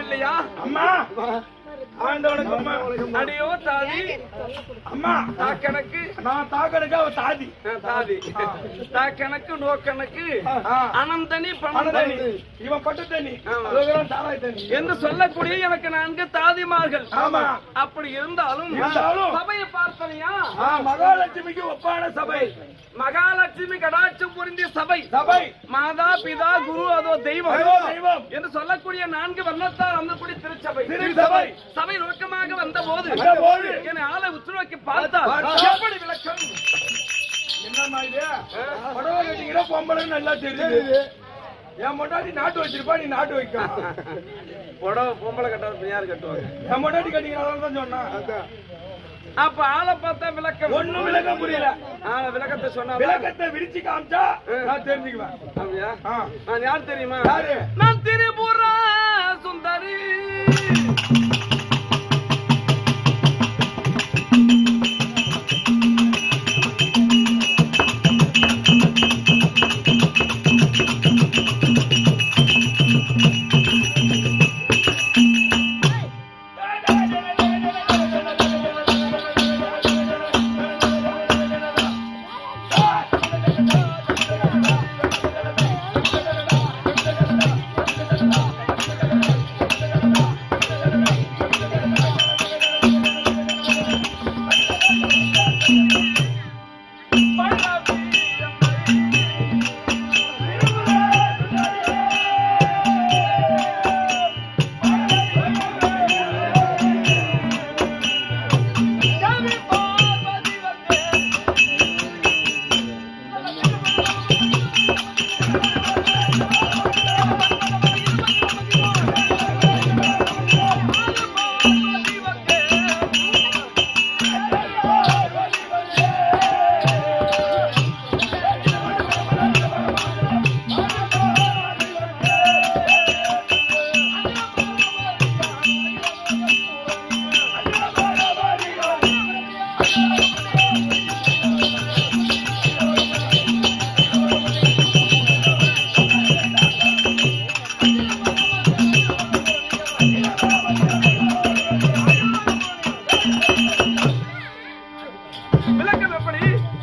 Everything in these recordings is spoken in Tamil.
இல்லையா அம்மா ஆண்டவனுக்கு அம்மா அடியோ தாதி அம்மா தா கணக்கு நான் தாக்கனுக்கு அவ தாதி ஆ, தாதி தா கணக்கு நோ கணக்கு ஆ. அனந்தனி பண தண்ணி பணந்தனி இவன் பட்டு தண்ணி ஆமா. அதுக்கெல்லாம் தாராய் தண்ணி என்று சொல்லக்கூடிய எனக்கு நான்கு தாதிமார்கள் ஆமா. அப்படி இருந்தாலும் இருந்தாலும். சபையை பார்த்தனையா ஆ, மகாலட்சுமிக்கு ஒப்பான சபை மகாலட்சுமி கடாட்சம் புரிந்திய சபை சபை மாதா பிதா குரு அதோ தெய்வம் அதோ தெய்வம். என்று சொல்லக்கூடிய நான்கு வர்ணத்தால் அந்தக்கூடிய திருச்சபை திருச்சபை. சபை நோக்கமாக வந்த போது வந்தபோது. என்னை ஆளை உற்று நோக்கி பார்த்தால் பார்த்தா. எப்படி விளக்கம் என்னம்மா இது புடவை கட்டிக்கிற பொம்பளை நல்லா தெரியுது என் மொட்டாட்டி நாட்டு வச்சிருப்பா நீ நாட்டு வைக்க புடவை பொம்பளை கட்டாத யார் கட்டுவாங்க என் மொட்டாட்டி கட்டிக்கிறாள் தான் சொன்னா அப்ப ஆளை பார்த்தா விளக்கம் ஒண்ணும் விளக்கம் புரியல ஆளை விளக்கத்தை சொன்னா விளக்கத்தை விரிச்சு காமிச்சா நான் தெரிஞ்சுக்குவேன் அப்படியா ஆ. நான் யார் தெரியுமா யாரு? நான் திரிபுர சுந்தரி விளக்கம் எப்படி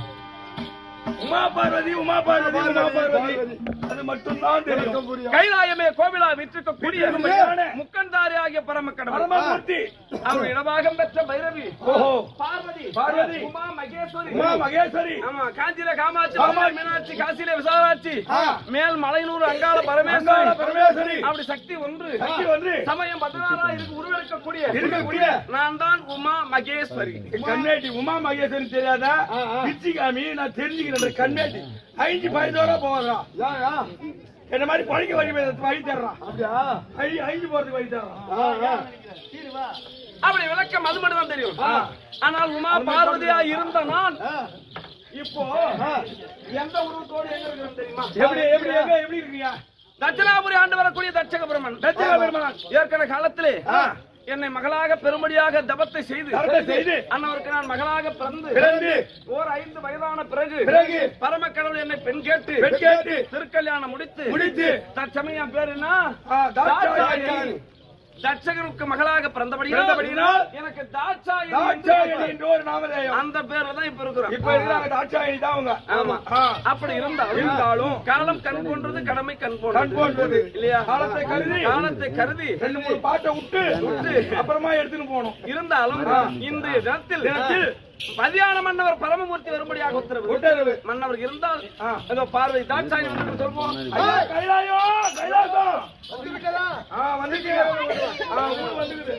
உமா பார்வதி உமா பார்வதி உமா பார்வதி அது மட்டும் தான் தெரியும் கைலாயமே கோவிலா விற்றிருக்கக்கூடிய விற்றிருக்கக்கூடிய முக்கந்தாரி ஆகிய பரமக்கடவுள் பரமமூர்த்தி அவர் இடபாகம் பெற்ற பைரவி ஓஹோ பார்வதி பார்வதி. உமா மகேஸ்வரி உமா மகேஸ்வரி ஆமா காஞ்சியில காமாட்சி காமாட்சி. மதுரை மீனாட்சி காசியில விசாலாட்சி ஆ. மேல் மலையனூர் அங்காள அங்காள பரமேஸ்வரி பரமேஸ்வரி அப்படி சக்தி ஒன்று சக்தி ஒன்று. சமயம் பதினாறா இருக்கு உருவெடுக்கக்கூடிய இருக்கக்கூடிய. நான் தான் உமா மகேஸ்வரி கண்ணேட்டி உமா மகேஸ்வரி தெரியாதா பிச்சிகாமி நான் தெரிஞ்சுக்கிறேன் கண்ணேட்டி ஐந்து பதினோரா போவதா என்ன மாதிரி பழிக்க வழி வழி தர்றான் ஐ- ஐந்து போறதுக்கு வழி தர்றான் அப்படி விளக்கம் அது மட்டும் தான் தெரியும் ஆ. ஆனால் உமா பார்வதியா இருந்த நான் இப்போ எந்த உருவத்தோடு எங்க இருக்கிறோம் தெரியுமா எப்படி எப்படி எங்க எப்படி இருக்கீங்க தட்சிணாபுரி ஆண்டு வரக்கூடிய தட்சக பிரம்மன் தட்சக பிரம்மன். ஏற்கனவே காலத்திலே ஆ. என்னை மகளாக பெரும்படியாக தபத்தை செய்து தபத்தை செய்து. அண்ணவருக்கு நான் மகளாக பிறந்து பிறந்து. ஓர் ஐந்து வயதான பிறகு பிறகு. பரமக்கடவுள் என்னை பெண் கேட்டு பெண் கேட்டு. திருக்கல்யாணம் முடித்து முடித்து. தற்சமயம் பேர் என்ன ஆ, தாட்சாயணி. தாட்சாயணி. தட்சகனுக்கு மகளாக பிறந்தபடியால் பிறந்தபடியினால் எனக்கு தாட்சாயணி தாட்சாயணி என்று என்ற ஒரு நாமதேயம் அந்த பேர்ல தான் இப்ப இருக்கிறோம் இப்ப இருக்கிறாங்க தாட்சாயணி தான் அவங்க ஆமா ஆ. அப்படி இருந்தாலும் இருந்தாலும் காலம் கண் போன்றது கடமை கண் கண் போன்றது. இல்லையா காலத்தை கருதி. காலத்தை கருதி ரெண்டு மூணு பாட்டை விட்டு அப்புறமா எடுத்துன்னு போகணும் இருந்தாலும் இந்த தினத்தில் தினத்தில் மதியான மன்னவர் பரமமூர்த்தி வரும்படியாக உத்தரவு உத்தரவு. மன்னவர் இருந்தால் ஆ. ஏதோ பார்வை தாட்சாயி வந்து சொல்வோம் ஐயா, கைலாயம் கைலாசம் ஆ, வந்துருக்கு. ஆ, ஊரு வந்துருக்குது.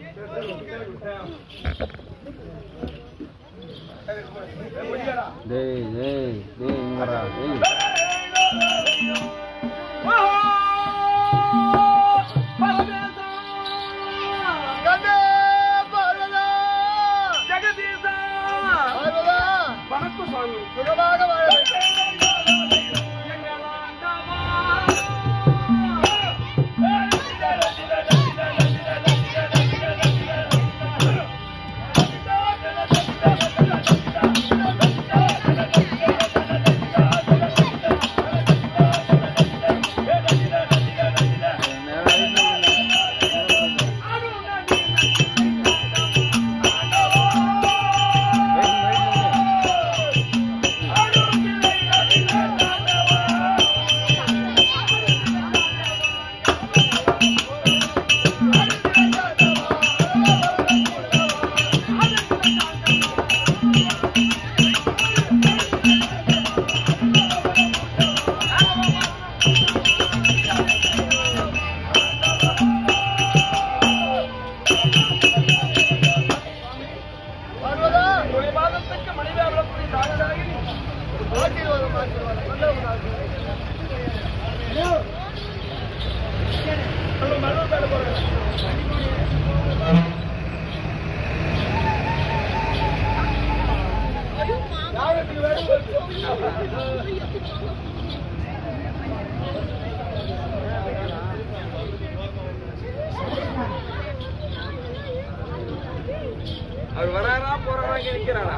டேய் டேய் டேய் இங்கடா டேய் ஜெகதீசா வணக்கம் சுவாமி ஆ உங்களுடைய பாதத்துக்கு மனைவியாக விடக்கூடிய தாகராகினி அவர் வராரா போறாரா இங்க நிக்கிறாரா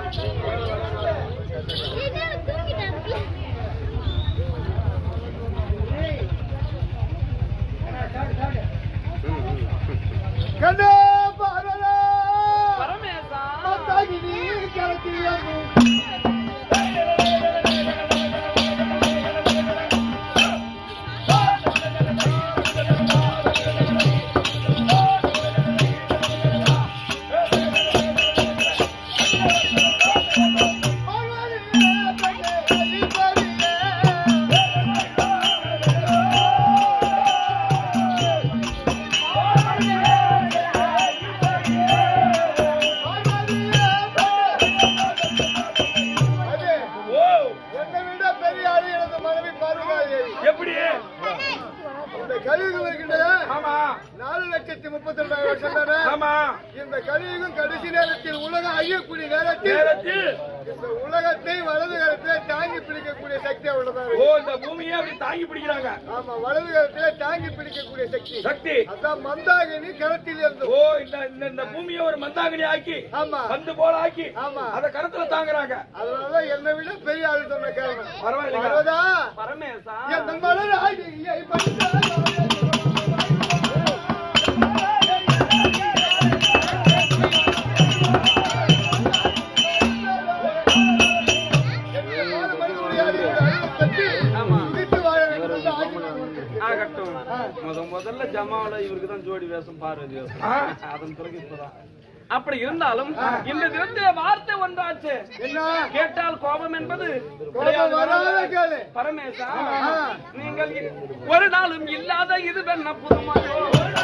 கண்ணே பார்வதா பரமேசா மந்தாகினி கரத்தியாகும் ஓ என்னை விட பெரிய ஆளு எனது மனைவி பார்வதாயே எப்படி இந்த கலியுகம் இருக்கின்றன ஆமா நாலு லட்சத்தி முப்பத்தி ரெண்டாயிரம் வருஷம் தானே ஆமா இந்த கலியுகம் கடைசி நேரத்தில் உலகம் அழியக்கூடிய நேரத்தில் நேரத்தில் இந்த உலகத்தை வலது கரத்திலே தாங்கி பிடிக்கக்கூடிய சக்தி உள்ளதாக ஓ இந்த பூமியை அப்படி தாங்கி பிடிக்கிறாங்க ஆமா வலது கரத்திலே தாங்கி பிடிக்கக்கூடிய சக்தி சக்தி அதான் மந்தாகினி கரத்தில் இருந்து ஓ இந்த இந்த- இந்த பூமியை ஒரு மந்தாகினி ஆக்கி ஆமா பந்து போல ஆக்கி ஆமா. அத கரத்துல தாங்குறாங்க அதனாலதான் என்னை விட பெரிய ஆளு சொன்ன காரணம் பரவாயில்லைங்க. பார்வதா பரமேசா என் மலர் ஆடியை பறித்தாய். என்னுடைய மாடு மனிதனுடைய அறிவுரை அறிவை பற்றி ஆமா. விட்டு வாழ வேண்டும் என்று ஆக்கினார். ஆகட்டும் முத முதல்ல ஜமாவுல இவருக்கு தான் ஜோடி வேஷம் பார்வதி வேஷம் ஆ. அதன் பிறகு இப்பதான் அப்படி இருந்தாலும் இந்த தினத்திலே வார்த்தை ஒன்றாச்சு என்ன கேட்டால் கோபம் என்பது கோபம் வராத கேளு பரமேசா ஆ. நீங்கள் இ- ஒரு நாளும் இல்லாத இது என்ன புதுமையோ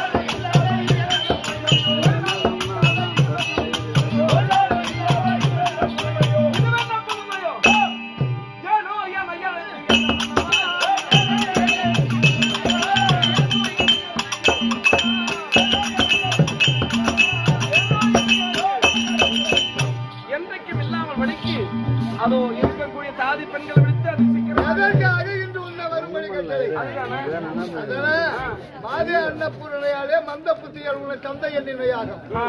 இதுவென்ன புதுமையோ? ஏனோ என என்றைக்கும் இல்லாமல் வழிக்கு அதோ இருக்கக்கூடிய தாதி பெண்களை விடுத்து அது சீக்கிரம் எதற்காக இன்று உன்னை வரும்படி கேட்டது அதுதானே? அதனால மாதே அன்னபூரணையாலே மந்த புத்தியர் உள்ள தந்தை என்னையாகும் ஆ.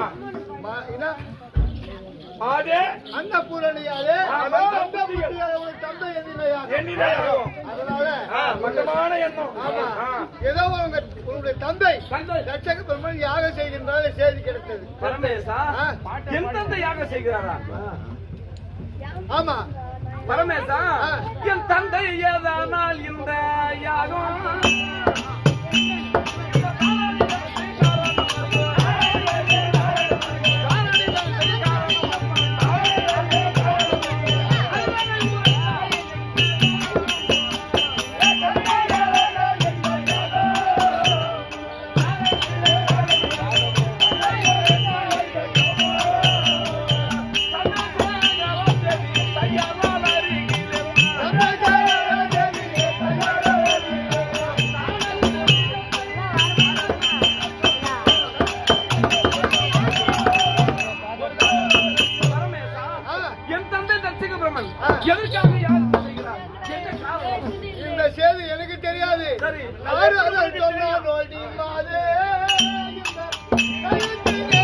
அதே அன்னபூரணியாலே ஆ, மந்த மந்த புத்தியர் உள்ள தந்தை என்னையாகும் எண்ணினாகும் அதனால ஆ, மட்டமான எண்ணம் ஆமா ஆ. ஏதோ உங்க உங்களுடைய தந்தை தந்தை. ரட்சக பெருமாள் யாகம் செய்கின்றாலே செய்தி கிடைத்தது பரமேசா ஆ. என் தந்தை யாக செய்கிறாரா ஆமா பரமேசா ஆ. என் தந்தை ஏதானால் இந்த யாகம் பரமேசா ஆ, என் தந்தை தட்சிக பிரமன் ஆ. எதற்காக யாகம் செய்கிறார் என்ன காரணம் இந்த செய்தி எனக்கு தெரியாது சரி. யாரு அதை சொன்னால் நோடி மாதே இந்த கழுத்திலே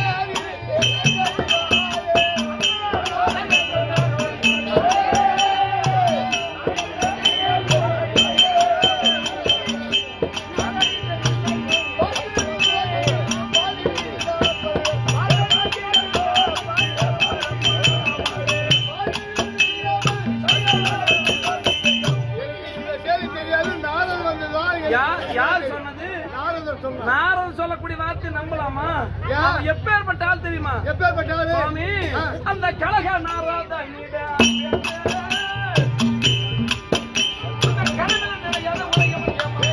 இந்த செய்தி தெரியாது நாரதர் வந்துதான் எனக்கு யார் யார் சொன்னது நாரதர் சொன்னார் நாரன் சொல்லக்கூடிய வார்த்தை நம்பலாமா யா. அவன் எப்பேற்பட்ட ஆள் தெரியுமா எப்பேற்பட்டாரு சுவாமி ஆ. அந்த கழக நாராதனிட அந்த கனவில் நிறையாத உலகம் எமது.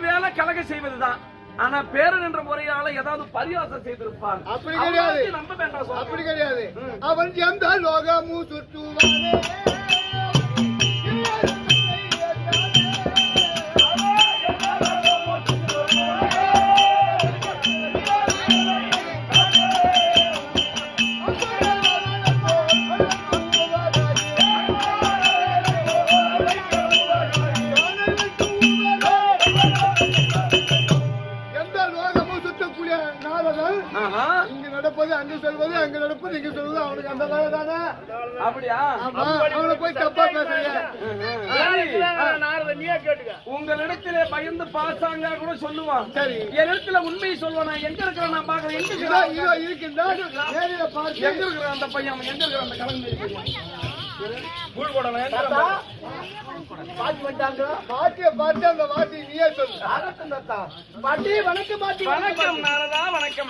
வேலை கலக செய்வதுதான் ஆனா பேரன் என்ற முறையால ஏதாவது பரியாசம் செய்திருப்பான் அப்படி அவனை கிடையாது. பத்தி நம்ப வேண்டாம் சுவாமி. அப்படி கிடையாது அவன் எந்த லோகமும் சுற்றுவானே எந்த லோகமும் சுற்றக்கூடிய நாவலன் ஆஹா. இங்கு நடப்பது அங்கு செல்வது அங்கு நடப்பது இங்கு செல்வது அவனுக்கு அந்த வேலை தானே அப்படியா ஆமா அவனை போய் தப்பா பேசுறீங்க உங்களிடத்திலே பயந்து பாசாங்க கூட சொல்லுவான் சரி. என்னிடத்துல உண்மையை சொல்லுவான் நான் எங்க இருக்கிறேன் நான் பாக்குறேன் எங்க இதோ இருக்கிறான் இதோ இருக்கின்றான் நேரில பார்த்து எங்க இருக்கிறான் அந்த பையன் அவன் எங்க இருக்கிறான் அந்த கலந்து கூழ் போடலாம் எங்க தாத்தா, இருக்கிறான்? பாட்டிய பார்த்து அந்த வாட்டி நீயே சொல்லு பாட்டி வணக்கம் பாட்டி வணக்கம் நாரதா வணக்கம்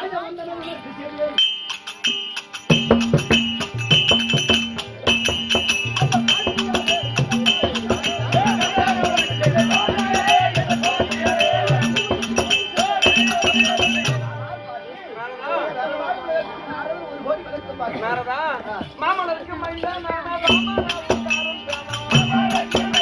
நாரதா மாமனருக்கு மைந்தா நானா ராமனா உத்தாரம்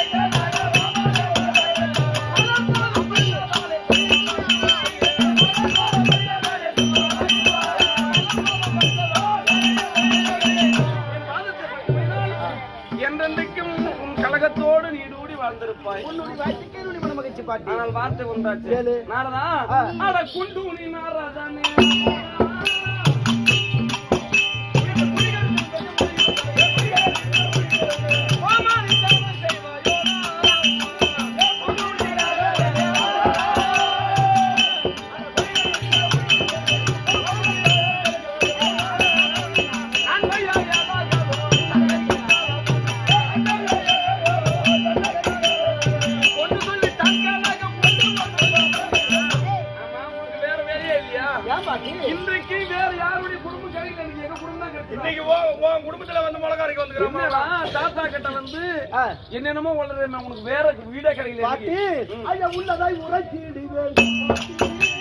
என்றென்றைக்கும் உன் கழகத்தோடு நீடூடி வாழ்ந்திருப்பாய் மகிழ்ச்சி பாட்டி ஆனால் வார்த்தை ஒன்றாச்சு கேளு. நாரதா ஆ. அட குண்டு நீ நாரதானே கொண்டு சொல்லி தங்களாக கொண்டு ஆமா, உனக்கு வேற வேலையே இல்லையா? இன்றைக்கு வேற யாருடைய குடும்பம் கிடைக்கல எனக்கு எங்க குடும்பம் தான் கிடைச்சது. இன்னைக்கு உன் உன் குடும்பத்துல வந்து மிளகாரிக்கு வந்துக்கிறோமா என்னடா, தாத்தா கிட்ட வந்து என்னென்னமோ வளர்றேன் உனக்கு வேற வீடே கிடைக்கல பாட்டி இன்னைக்கு. ஐயா உள்ளதாய் உரைச்சிடுவேன்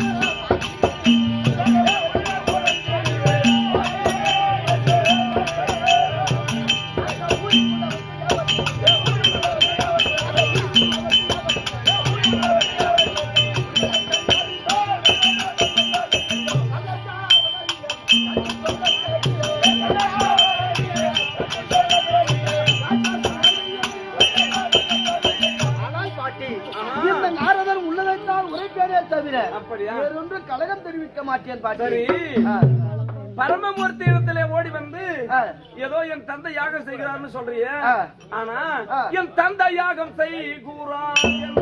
ஆனால் பாட்டி இந்த நாரதர் உள்ளதைத்தான் உரைப்பேரே தவிர அப்படியா? வேறொன்று கலகம் தெரிவிக்க மாட்டேன் பாட்டி சரி. ஆ. பரமமூர்த்தி இடத்திலே ஓடி வந்து ஆ. ஏதோ என் தந்தை யாகம் செய்கிறார்னு சொல்றியே ஆ. ஆனா ஆ. என் தந்தை யாகம் செய் கூறான் என்று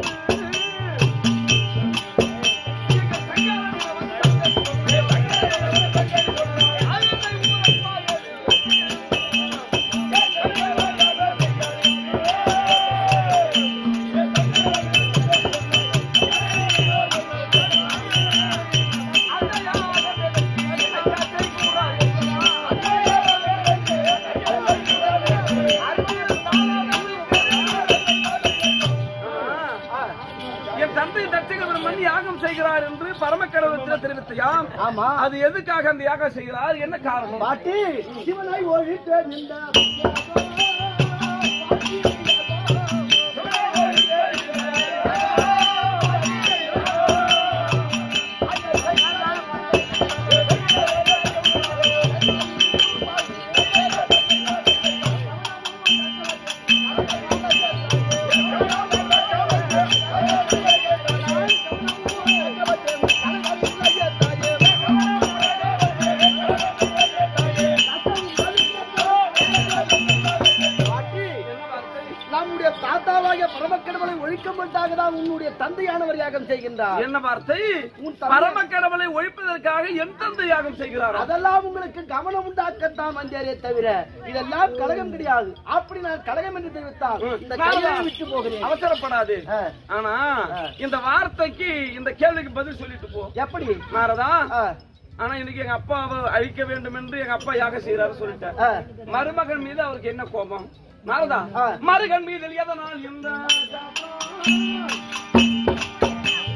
என் தந்தை தட்சகபெருமன் யாகம் செய்கிறார் என்று பரமக்கடவுளத்தில் தெரிவித்தையாம் ஆமா அது எதுக்காக அந்த யாகம் செய்கிறார் என்ன காரணம் பாட்டி சிவனாய் ஒழித்தேன் இந்த நம்முடைய தாத்தாவாகிய பரமக்கடவுளை ஒழிக்கும்பட்டாக தான் உன்னுடைய தந்தையானவர் யாகம் செய்கின்றார் என்ன வார்த்தை உன் தந்தை- பரமக்கடவுளை ஒழிப்பதற்காக என் தந்தை யாகம் செய்கிறார் அதெல்லாம் உங்களுக்கு கவனம் உண்டாக்கத்தான் வந்தேரே தவிர இதெல்லாம் கழகம் கிடையாது அப்படி நான் கழகம் என்று தெரிவித்தால் இந்த கையை விட்டு போகிறேன் அவசரப்படாது ஆ. ஆனா ஆ. இந்த வார்த்தைக்கு இந்த கேள்விக்கு பதில் சொல்லிட்டு போ எப்படி நாரதா ஆ, ஆனா இன்னைக்கு எங்க அப்பாவை அழிக்க வேண்டும் என்று எங்க அப்பா யாகம் செய்யறாரு சொல்லிட்டேன் ஆ. மருமகன் மீது அவருக்கு என்ன கோபம் நாரதா ஆ. மருகன் மீது எதனால் இந்த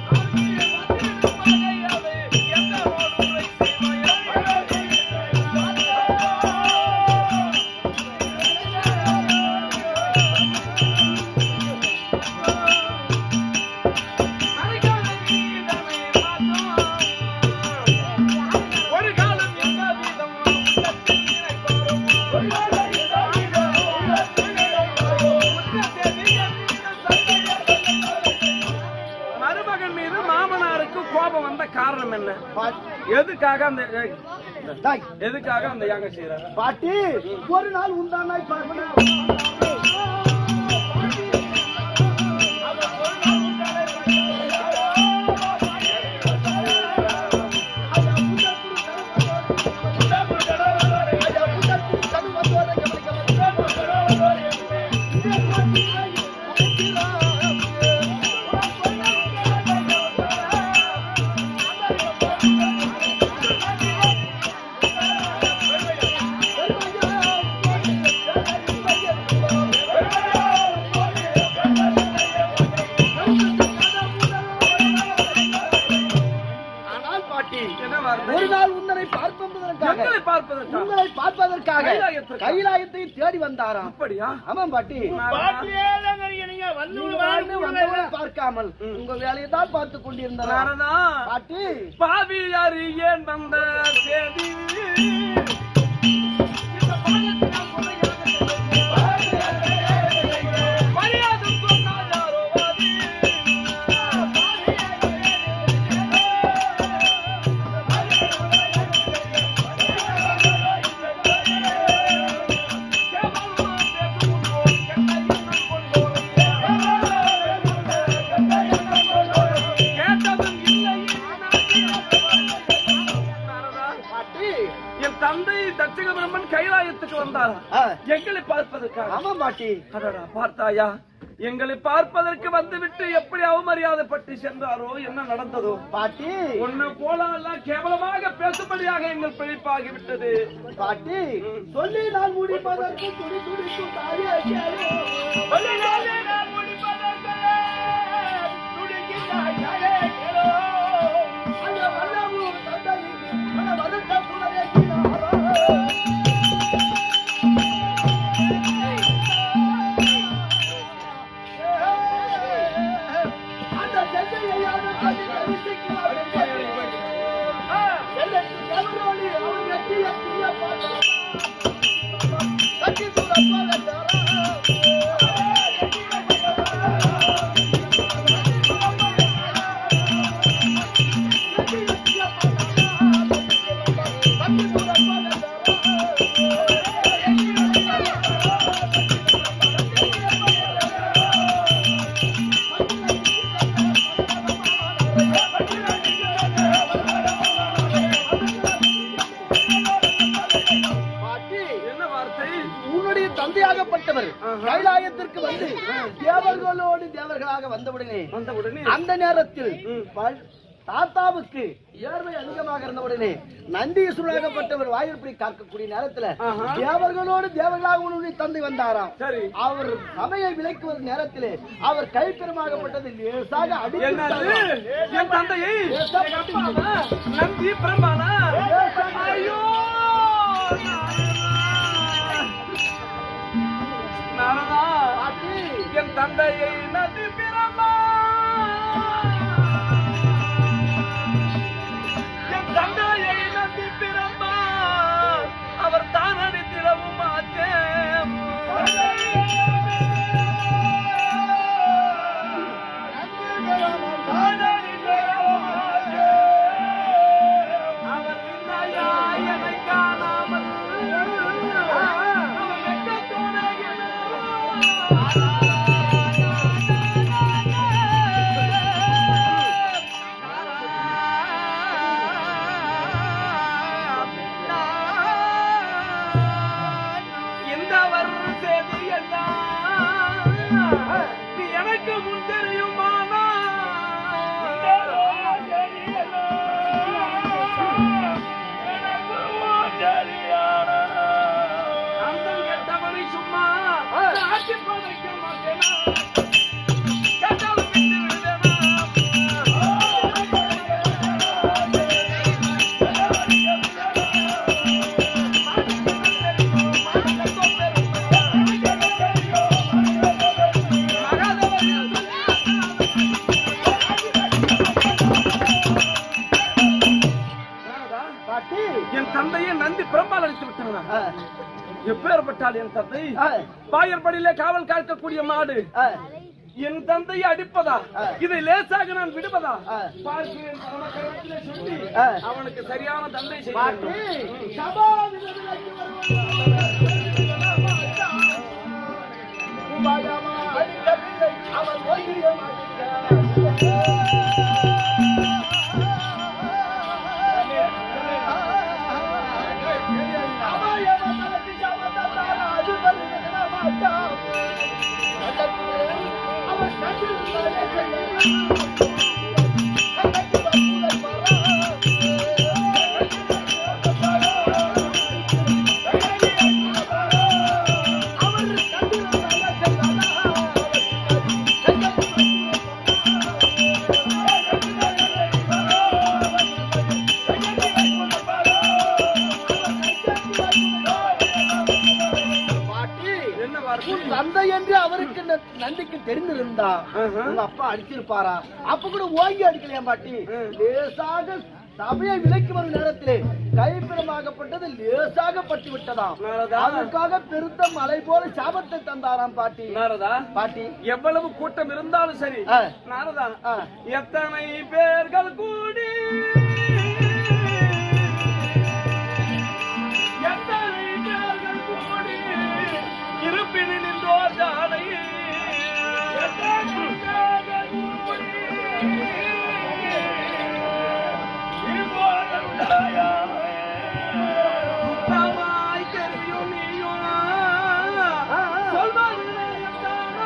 மருமகன் மீது மாமனாருக்கு கோபம் வந்த காரணம் என்ன பாட்டி எதுக்காக அந்த ஏய், டேய், எதுக்காக அந்த யாகம் செய்யறாரு பாட்டி ஒரு நாள் உண்டானாய் பார்ப்பன ஆனால் பாட்டி என்ன வார்த்தை ஒரு நாள் உன்னை பார்ப்பதற்காக எங்களை பார்ப்பதற்காக உங்களை பார்ப்பதற்காக கைலாயத்திற்கு. கைலாயத்தை தேடி வந்தாராம் அப்படியா ஆமாம் பாட்டி நீங்க வந்து வந்தவரை பார்க்காமல் உங்க வேலையை தான் பார்த்து கொண்டிருந்தார் நாரதா பாட்டி பாவி அறியேன் வந்த செய்தி மரியாதை சொன்னால் யாரோ வாதி. கேட்டதும் இல்லை நாரதா, பாட்டி என் தந்தை தட்சக பிரம்மன் கைலாயத்துக்கு வந்தாரா ஆ, எங்களை பார்ப்பதற்காக ஆமாம் பாட்டி அடடா, பார்த்தாயா எங்களை பார்ப்பதற்கு வந்துவிட்டு எப்படி அவமரியாதைப்பட்டு சென்றாரோ என்ன நடந்ததோ பாட்டி ஒண்ணு போல எல்லாம் கேவலமாக பேசும்படியாக எங்கள் பிழைப்பாகி விட்டது பாட்டி சொல்லி நான் முடிப்பதற்கு துடி துடிக்கும் தாயே கேளோ. அந்த வல்லமும் தந்தைக்கு பல வருத்தம் புலரேற்றினாரோ. அந்த செல்லையான கதி தரிசிக்கிறார் எல்லைக்கு எவரோடு அவன் வெற்றிய பிரிய பார்த்தான். கட்டி பாட்டி என்ன வார்த்தை உன்னுடைய தந்தையாகப்பட்டவர் கைலாயத்திற்கு வந்து தேவர்களோடு தேவர்களாக வந்தவுடனே வந்த உடனே அந்த நேரத்தில் ப- தாத்தாவுக்கு ஏழ்மை அதிகமாக இருந்தவுடனே நந்தீஸ்வராகப்பட்டவர் வாயிற்படி காக்கக்கூடிய நேரத்துல ஆஹா. தேவர்களோடு தேவர்களாக உன்னுடைய தந்தை வந்தாராம் சரி அவர் சபையை விலக்குவது நேரத்திலே அவர் கைப்பெருமாகப்பட்டது லேசாக அடித்து என்னது விட்டாராம். என் தந்தையை லேசா எங்க அடித்து அப்பாவா? நந்தி பிரம்மானா ஐயோ நாரதா பாட்டி, என் தந்தையை நந்தி பிரம்மா என் தந்தையை நந்தி பிரம்மா அவர் தானடி திரவும் மாற்றேன் அவர் விந்தையா என்னை காணாமல் அவர் வெட்கத்தோட இந்த வரும் செய்தி எல்லாம் நீ எனக்கு முன் தெரியுமானா அந்தம் கெட்டவனை சும்மா ஆட்சி பதைக்க மாட்டேனா கேட்டாலும் விட்டு விடுவேனா பாட்டி என் தந்தையை நந்தி பிரம்பால் அழித்து விட்டானா ஆ, எப்பேற்பட்டால் என் தந்தை ஆ, பாயற்படியிலே காவல் காக்கக்கூடிய மாடு ஆ, என் தந்தையை அடிப்பதா ஆ. இதை லேசாக நான் விடுவதா ஆ. பார்க்கிறேன் பரமக்கரத்திலே சொல்லி ஆ. அவனுக்கு சரியான தந்தை பாட்டி செய்ய சபாதிபதிக்கு உபாயமா அடிக்கவில்லை அவன் பாட்டி என்ன வார்த்தை உன் தந்தை என்று அவருக்கு ந- நன்றிக்கு தெரிந்திருந்தா ஆஹா. உங்க அப்பா அடிச்சிருப்பாரா அப்ப கூட ஓங்கி அடிக்கலையா பாட்டி லேசாக சபையை விலைக்கு வரும் நேரத்திலே கைப்பிரமாகப்பட்டது லேசாக பட்டு விட்டதாம் நாரதா. அதற்காக பெருத்த மலை போல சாபத்தை தந்தாராம் பாட்டி நாரதா பாட்டி எவ்வளவு கூட்டம் இருந்தாலும் சரி ஆ. நாரதா ஆ. எத்தனை பேர்கள் கூடி எத்தனை பேர்கள் கூடி இருப்பினு நின்றோர் தானை எத்தனை பேர்கள் கூடி சுத்தமாய் தெரியும் நீயும் சொல்வது நியாயம்தானா?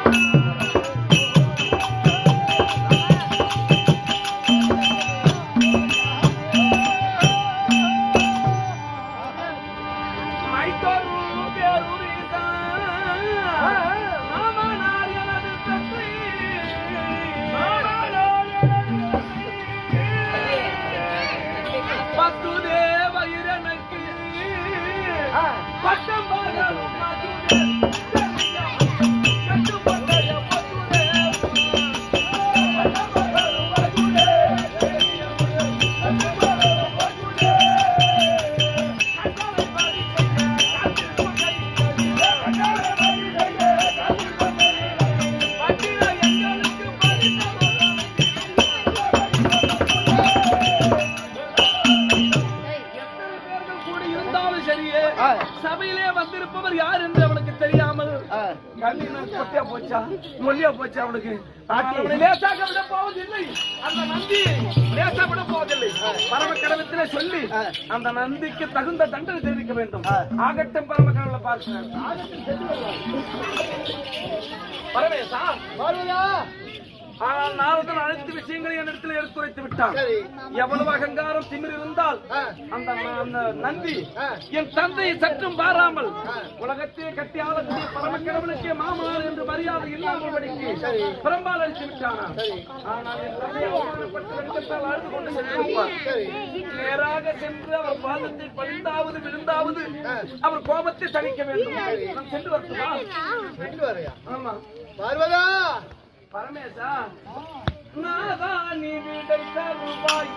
மைத்தொரு பேருரிதான். மாமனார் எனது தந்தை. பத்து தேவயிர் எனக்கு பட்டம் பகலும் மதுரே. கட்டுப்பட்டய பத்துரே. பட்டம் பகலும் மதுரே. கட்டுப்பட்டய பத்துரே. கட்டளை பறிக்கைய கட்டுப்பட்டய கட்டளை பறிக்கைய கட்டுப்பட்டய பட்டின எங்களுக்கு எத்தனை பேர்கள் கூடி இருந்தாலும் சரியே ஆ. சபையிலே வந்திருப்பவர் யார் என்று அவனுக்கு தெரியாமல் ஆ. கண்ணீர் கொட்டியா போச்சா மொழியா போச்சா அவனுக்கு அவனை லேசாக விட போவதில்லை அந்த நந்தி லேசா விட போவதில்லை பரம கடவுளத்திலே சொல்லி ஆ. அந்த நந்திக்கு தகுந்த தண்டனை தெரிவிக்க வேண்டும் ஆ. ஆகட்டும் பரம கடவுளை பார்க்கிறேன் பரமேசா பார்வதா ஆனால் நாரதன் அனைத்து விஷயங்களையும் என்னிடத்தில் எடுத்துரைத்து விட்டான் சரி எவ்வளவு அகங்காரம் திமிர் இருந்தால் ஆ. அந்த அந்த நந்தி ஆ. என் தந்தையை சற்றும் பாராமல் உலகத்தையே கட்டி ஆளக்கூடிய பரமக்கடவுளுக்கே மாமனார் என்று மரியாதை இல்லாமல்படிக்கு சரி. புறம்பால் அடித்து விட்டானா சரி. ஆனால் என் தந்தை அவமானப்பட்டு வெட்கத்தால் அழுது கொண்டு சென்றிருப்பார் சரி நேராக சென்று அவர் பாதத்தில் பணிந்தாவது விழுந்தாவது அவர் கோபத்தை தணிக்க வேண்டும் நான் சென்று வரட்டுமா ரெண்டு வரையா ஆமா பார்வதா பரமேசா நாதா நீ விடை தருவாய்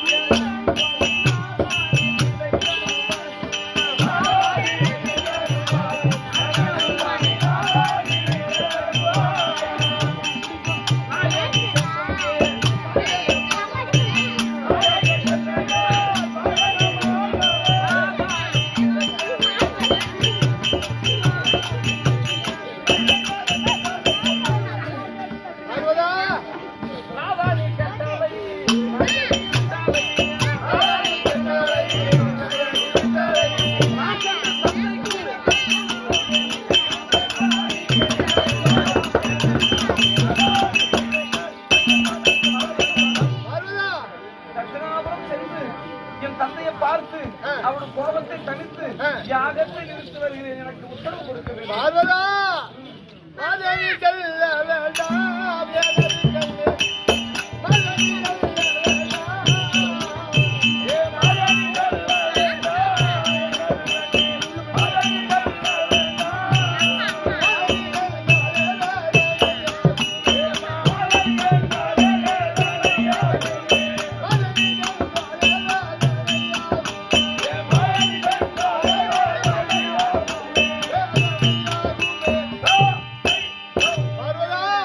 பார்வதா நாதா நீ கட்டளை பார்வதா தட்சிணாபுரம் சென்று என் தந்தையை பார்த்து அவருடைய கோபத்தை தணித்து யாகத்தை நிறுத்தி வருகிறேன் எனக்கு உத்தரவு கொடுக்க வேண்டும் பார்வதா மாதவி செல்ல வேண்டாம் ஏதவி செல்ல மாதவி செல்ல வேண்டாம் ஏ மாதவி செல்ல பார்வதா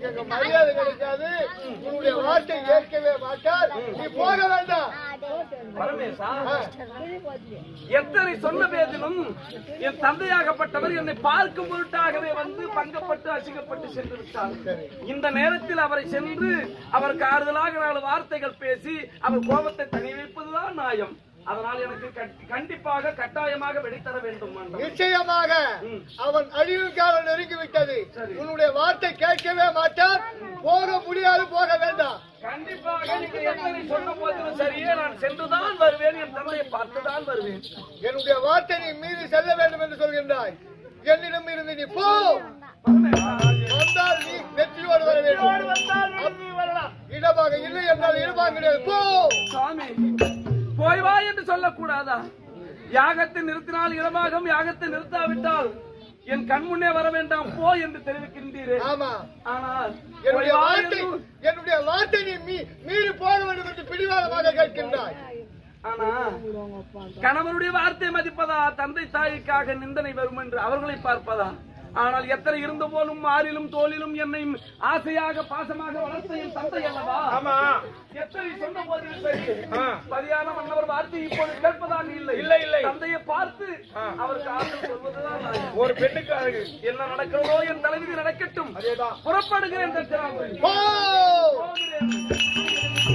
உனக்கு அங்க மரியாதை கிடைக்காது உன்னுடைய வார்த்தை ஏற்கவே மாட்டார் நீ போக வேண்டாம் பரமேசா எத்தனை சொன்ன பேதிலும் என் தந்தையாகப்பட்டவர் என்னை பார்க்கும் பொருட்டாகவே வந்து பங்கப்பட்டு அசிங்கப்பட்டு சென்று விட்டார் இந்த நேரத்தில் அவரை சென்று அவருக்கு ஆறுதலாக நாலு வார்த்தைகள் பேசி அவர் கோபத்தை தனி வைப்பதுதான் நியாயம் அதனால் எனக்கு கட்- கண்டிப்பாக கட்டாயமாக வெடித்தர வேண்டும் மன்றம். நிச்சயமாக அவன் அழிவு காலம் நெருங்கி விட்டது உன்னுடைய வார்த்தை கேட்கவே மாட்டார் போக முடியாது போக வேண்டாம் கண்டிப்பாக நீங்கள் எத்தனை சொன்ன போதிலும் சரியே நான் சென்றுதான் வருவேன் என் தந்தையை பார்த்துதான் வருவேன் என்னுடைய வார்த்தை நீ மீறி செல்ல வேண்டும் என்று சொல்கின்றாய் என்னிடம் இருந்து நீ போ வந்தால் நீ வெற்றியோடு வர வேண்டும் இடமாக இல்லை என்றால் இடமாக கிடையாது போ சுவாமி போய் வா என்று சொல்லக்கூடாதா யாகத்தை நிறுத்தினால் இடமாகும் யாகத்தை நிறுத்தாவிட்டால் என் கண் முன்னே வர வேண்டாம் போ என்று தெரிவிக்கின்றீரே ஆமா ஆனால் என்னுடைய போய் வா வார்த்தை என்று- என்னுடைய வார்த்தை நீ மீ- மீறி போக வேண்டும் என்று பிடிவாதமாக கேட்கின்றாய் ஆனா கணவருடைய வார்த்தை மதிப்பதா தந்தை தாய்க்காக நிந்தனை வரும் என்று அவர்களை பார்ப்பதா ஆனால் எத்தனை இருந்த போலும் மாறிலும் தோளிலும் என்னை ஆசையாக பாசமாக வளர்த்த என் தந்தை அல்லவா ஆமா எத்தனை சொன்ன போதிலும் சரி ஆ. பதியான மன்னவர் வார்த்தை இப்போது கேட்பதாக இல்லை இல்லை, இல்லை. தந்தையை பார்த்து அவருக்கு ஆறுதல் சொல்வதுதான் நியாயம். ஒரு பெண்ணுக்கு அழகு என்ன நடக்கிறதோ என் தலைவிதி நடக்கட்டும் அதேதான் புறப்படுகிறேன் தட்சிணாமூர்த்தி. போ போகிறேன்.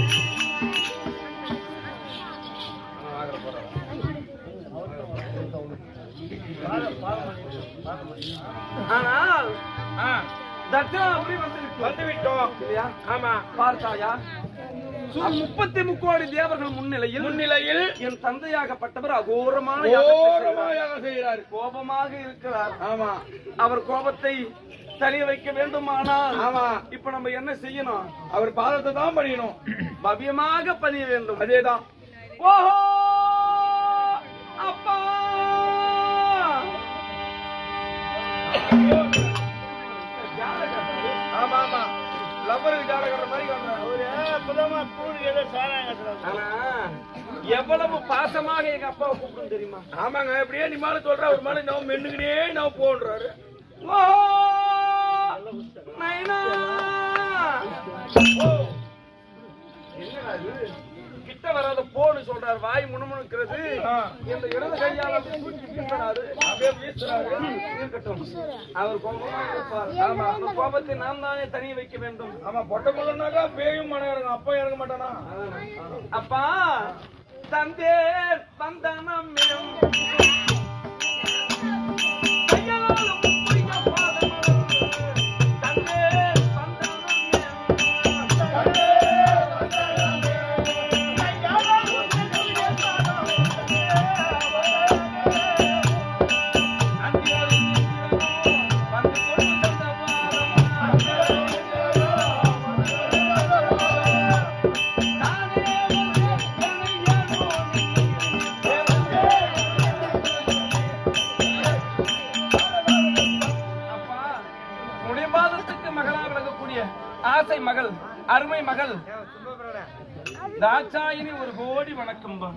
ஆனால் ஆ, தட்சிணாமூர்த்தி வந்து விட்டோம். வந்து விட்டோம் இல்லையா ஆமா பார்த்தாயா சுமார் முப்பத்தி முக்கோடி தேவர்கள் முன்னிலையில் முன்னிலையில் என் தந்தையாகப்பட்டவர் அகோரமான யாகத்தை செய்தார். ஓரமாக செய்கிறார் கோபமாக இருக்கிறார் ஆமா அவர் கோபத்தை தனிய வைக்க வேண்டுமானால் ஆமா இப்ப நம்ம என்ன செய்யணும் அவர் பாதத்தை தான் பணியணும் பவ்யமாக பணிய வேண்டும் அதேதான் ஓஹோ அப்பா ஆமா ஆமா லவ்வருக்கு ஜாலகற மாதிரி காட்டுறாரு ஆனா எவ்வளவு பாசமாக எங்க அப்பாவை கூப்பிடும் தெரியுமா ஆமாங்க எப்படியே நீ மேல சொல்ற ஒரு மேல நம்ம மென்னுக்கினே நம்ம போன்றாரு ஓஹோ நைனா என்னடா இது? கிட்ட வராத போன்னு சொல்றாரு வாய் முணுமுணுக்கிறது ஆ. இந்த இடது கையால அப்படி தூக்கி வீசுறாரு அப்படியே வீசுறாரு இருக்கட்டும் அவர் கோபமாக இருப்பார் ஆமா அந்த கோபத்தை நாம் தானே தனிய வைக்க வேண்டும் ஆமா பொட்டை முள்ளனாக்கா பேயும் மன இறங்கும் அப்பா இறங்க மாட்டானா அப்பா தந்தே வந்தனம் கையாலும் பொய்ய பாதமளவு. தந்தே அப்பா, உன்னுடைய பாதத்துக்கு மகளாக விளங்கக்கூடிய ஆசை மகள் அருமை மகள் தாட்சாயினி ஒரு கோடி வணக்கம் பா.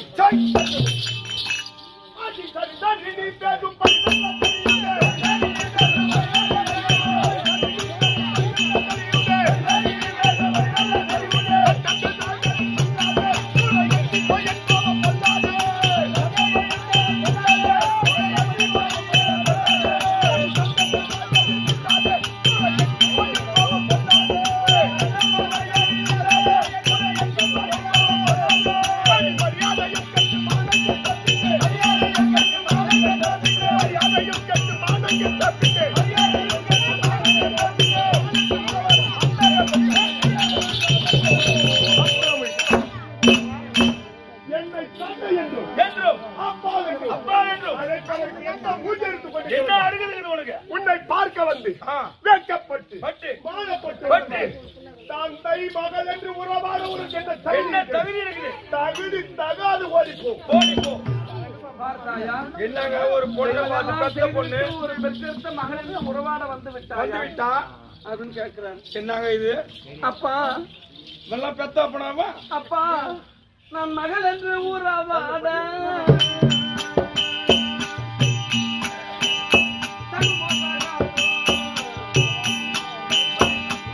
என்றும் அப்பா என்றும் அப்பா என்றும் என்ன அருகுதுங்க உனக்கு உன்னை பார்க்க வந்து ஆ, வேட்கப்பட்டு பட்டு மானப்பட்டு பட்டு. தந்தை மகள் என்று உறவாட ஒரு என்ற என்ன தகுதி தகுதி இருக்குது தகுதி தகாது ஓடிப்போ ஓடி போ பார்த்தாயா என்னங்க ஒரு பொண்ணை பார்த்து பெத்த பொண்ணு ஒரு பெற்றெடுத்த மகள் என்று உறவாட வந்து வந்து விட்டாயா விட்டா அப்படின்னு கேட்கிறான் என்னங்க இது அப்பா நல்லா பெத்த அப்பனாவா அப்பா நான் மகள் என்று உறவாட தன் மகளாக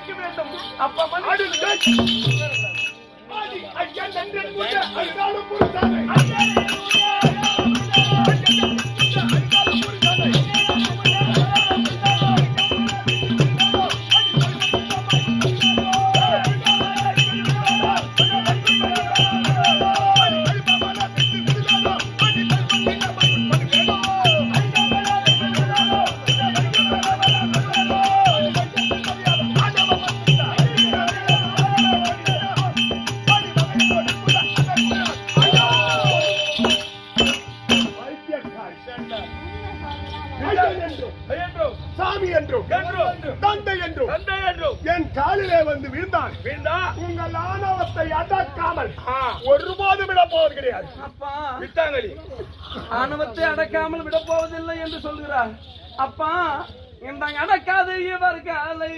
மன்னிக்க வேண்டும் அப்பா மன்னிக்க அடுத்து ஆதி ஐயா நன்றன் முன்ன அழுதாலும் புரிசாலை என்றும் சாமி என்றும் தந்தை என்றும் தந்தை என்றும் என் காலிலே வந்து விழுந்தான் வீண்டா உங்கள் ஆணவத்தை அடக்காமல் ஒருபோதும் விட போவது கிடையாது அப்பா விட்டாங்களி ஆணவத்தை அடக்காமல் விட போவதில்லை என்று சொல்கிறார் அப்பா இந்த அடக்காத இவர் காலை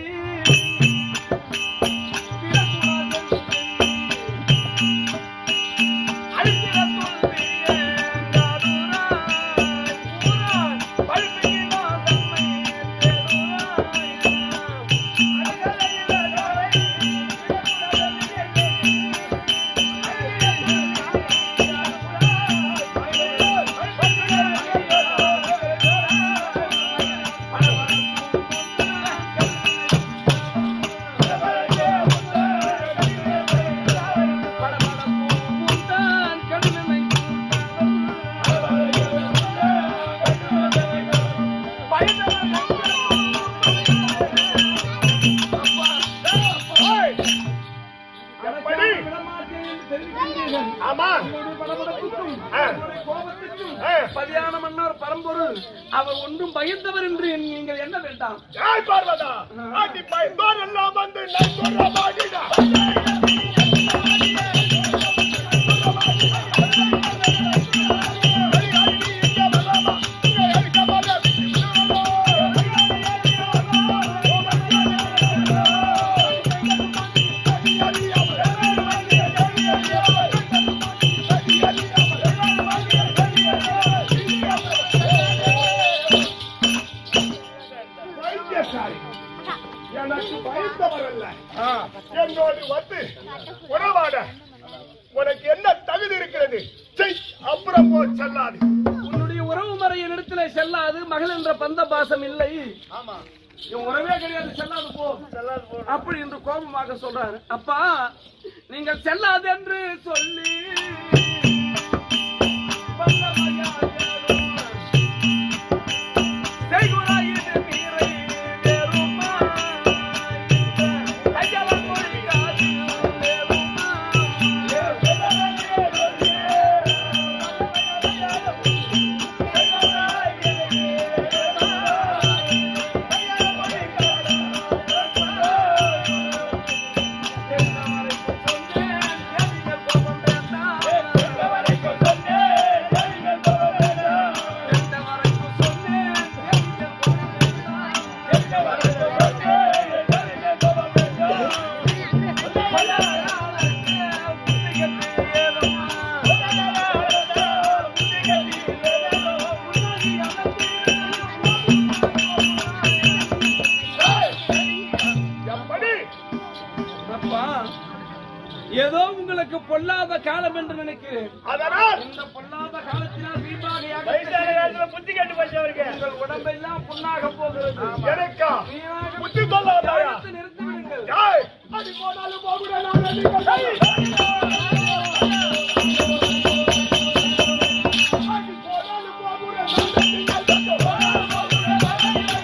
ஆமா ஆ. ஆ. பதியான மன்னர் பரம்பொருள் அவர் ஒன்றும் பயந்தவர் என்று நீங்கள் எண்ண வேண்டாம் ஜாய் பார்வதா ஆட்டி பயந்தோர் எல்லாம் வந்து நன்கொரமாகிடா வைத்தியசாரி எனக்கு பயந்தவர் அல்ல என்னோடு வந்து உறவாட உனக்கு என்ன தகுதி இருக்கிறது செய், அப்புறம் போ செல்லாது உன்னுடைய உறவு முறை இடத்துல செல்லாது மகள் என்ற பந்த பாசம் இல்லை இவன் உறவே கிடையாது செல்லாது போ அப்படி என்று கோபமாக சொல்றாரு அப்பா நீங்கள் செல்லாது என்று சொல்லி செய்குறாயிரு நீரை வெறுமாய். கையால மொழியாது எப்படி அப்பா ஏதோ உங்களுக்கு பொல்லாத காலம் என்று நினைக்கிறேன் அதனால் இந்த பொல்லாத காலத்தினால் வீணாக புத்தி கேட்டு போச்சவருக்கு உங்கள் உடம்பெல்லாம் புண்ணாக போகிறது எனக்கா வீணாக புத்தி சொல்லாதாயா தடுத்து நிறுத்தி விடுங்கள் ஏய், அடி போனாலும் போகுடா, நான் அடிக்க செய். அடி போனாலும் போகுடா, நான் அடிக்க செய்.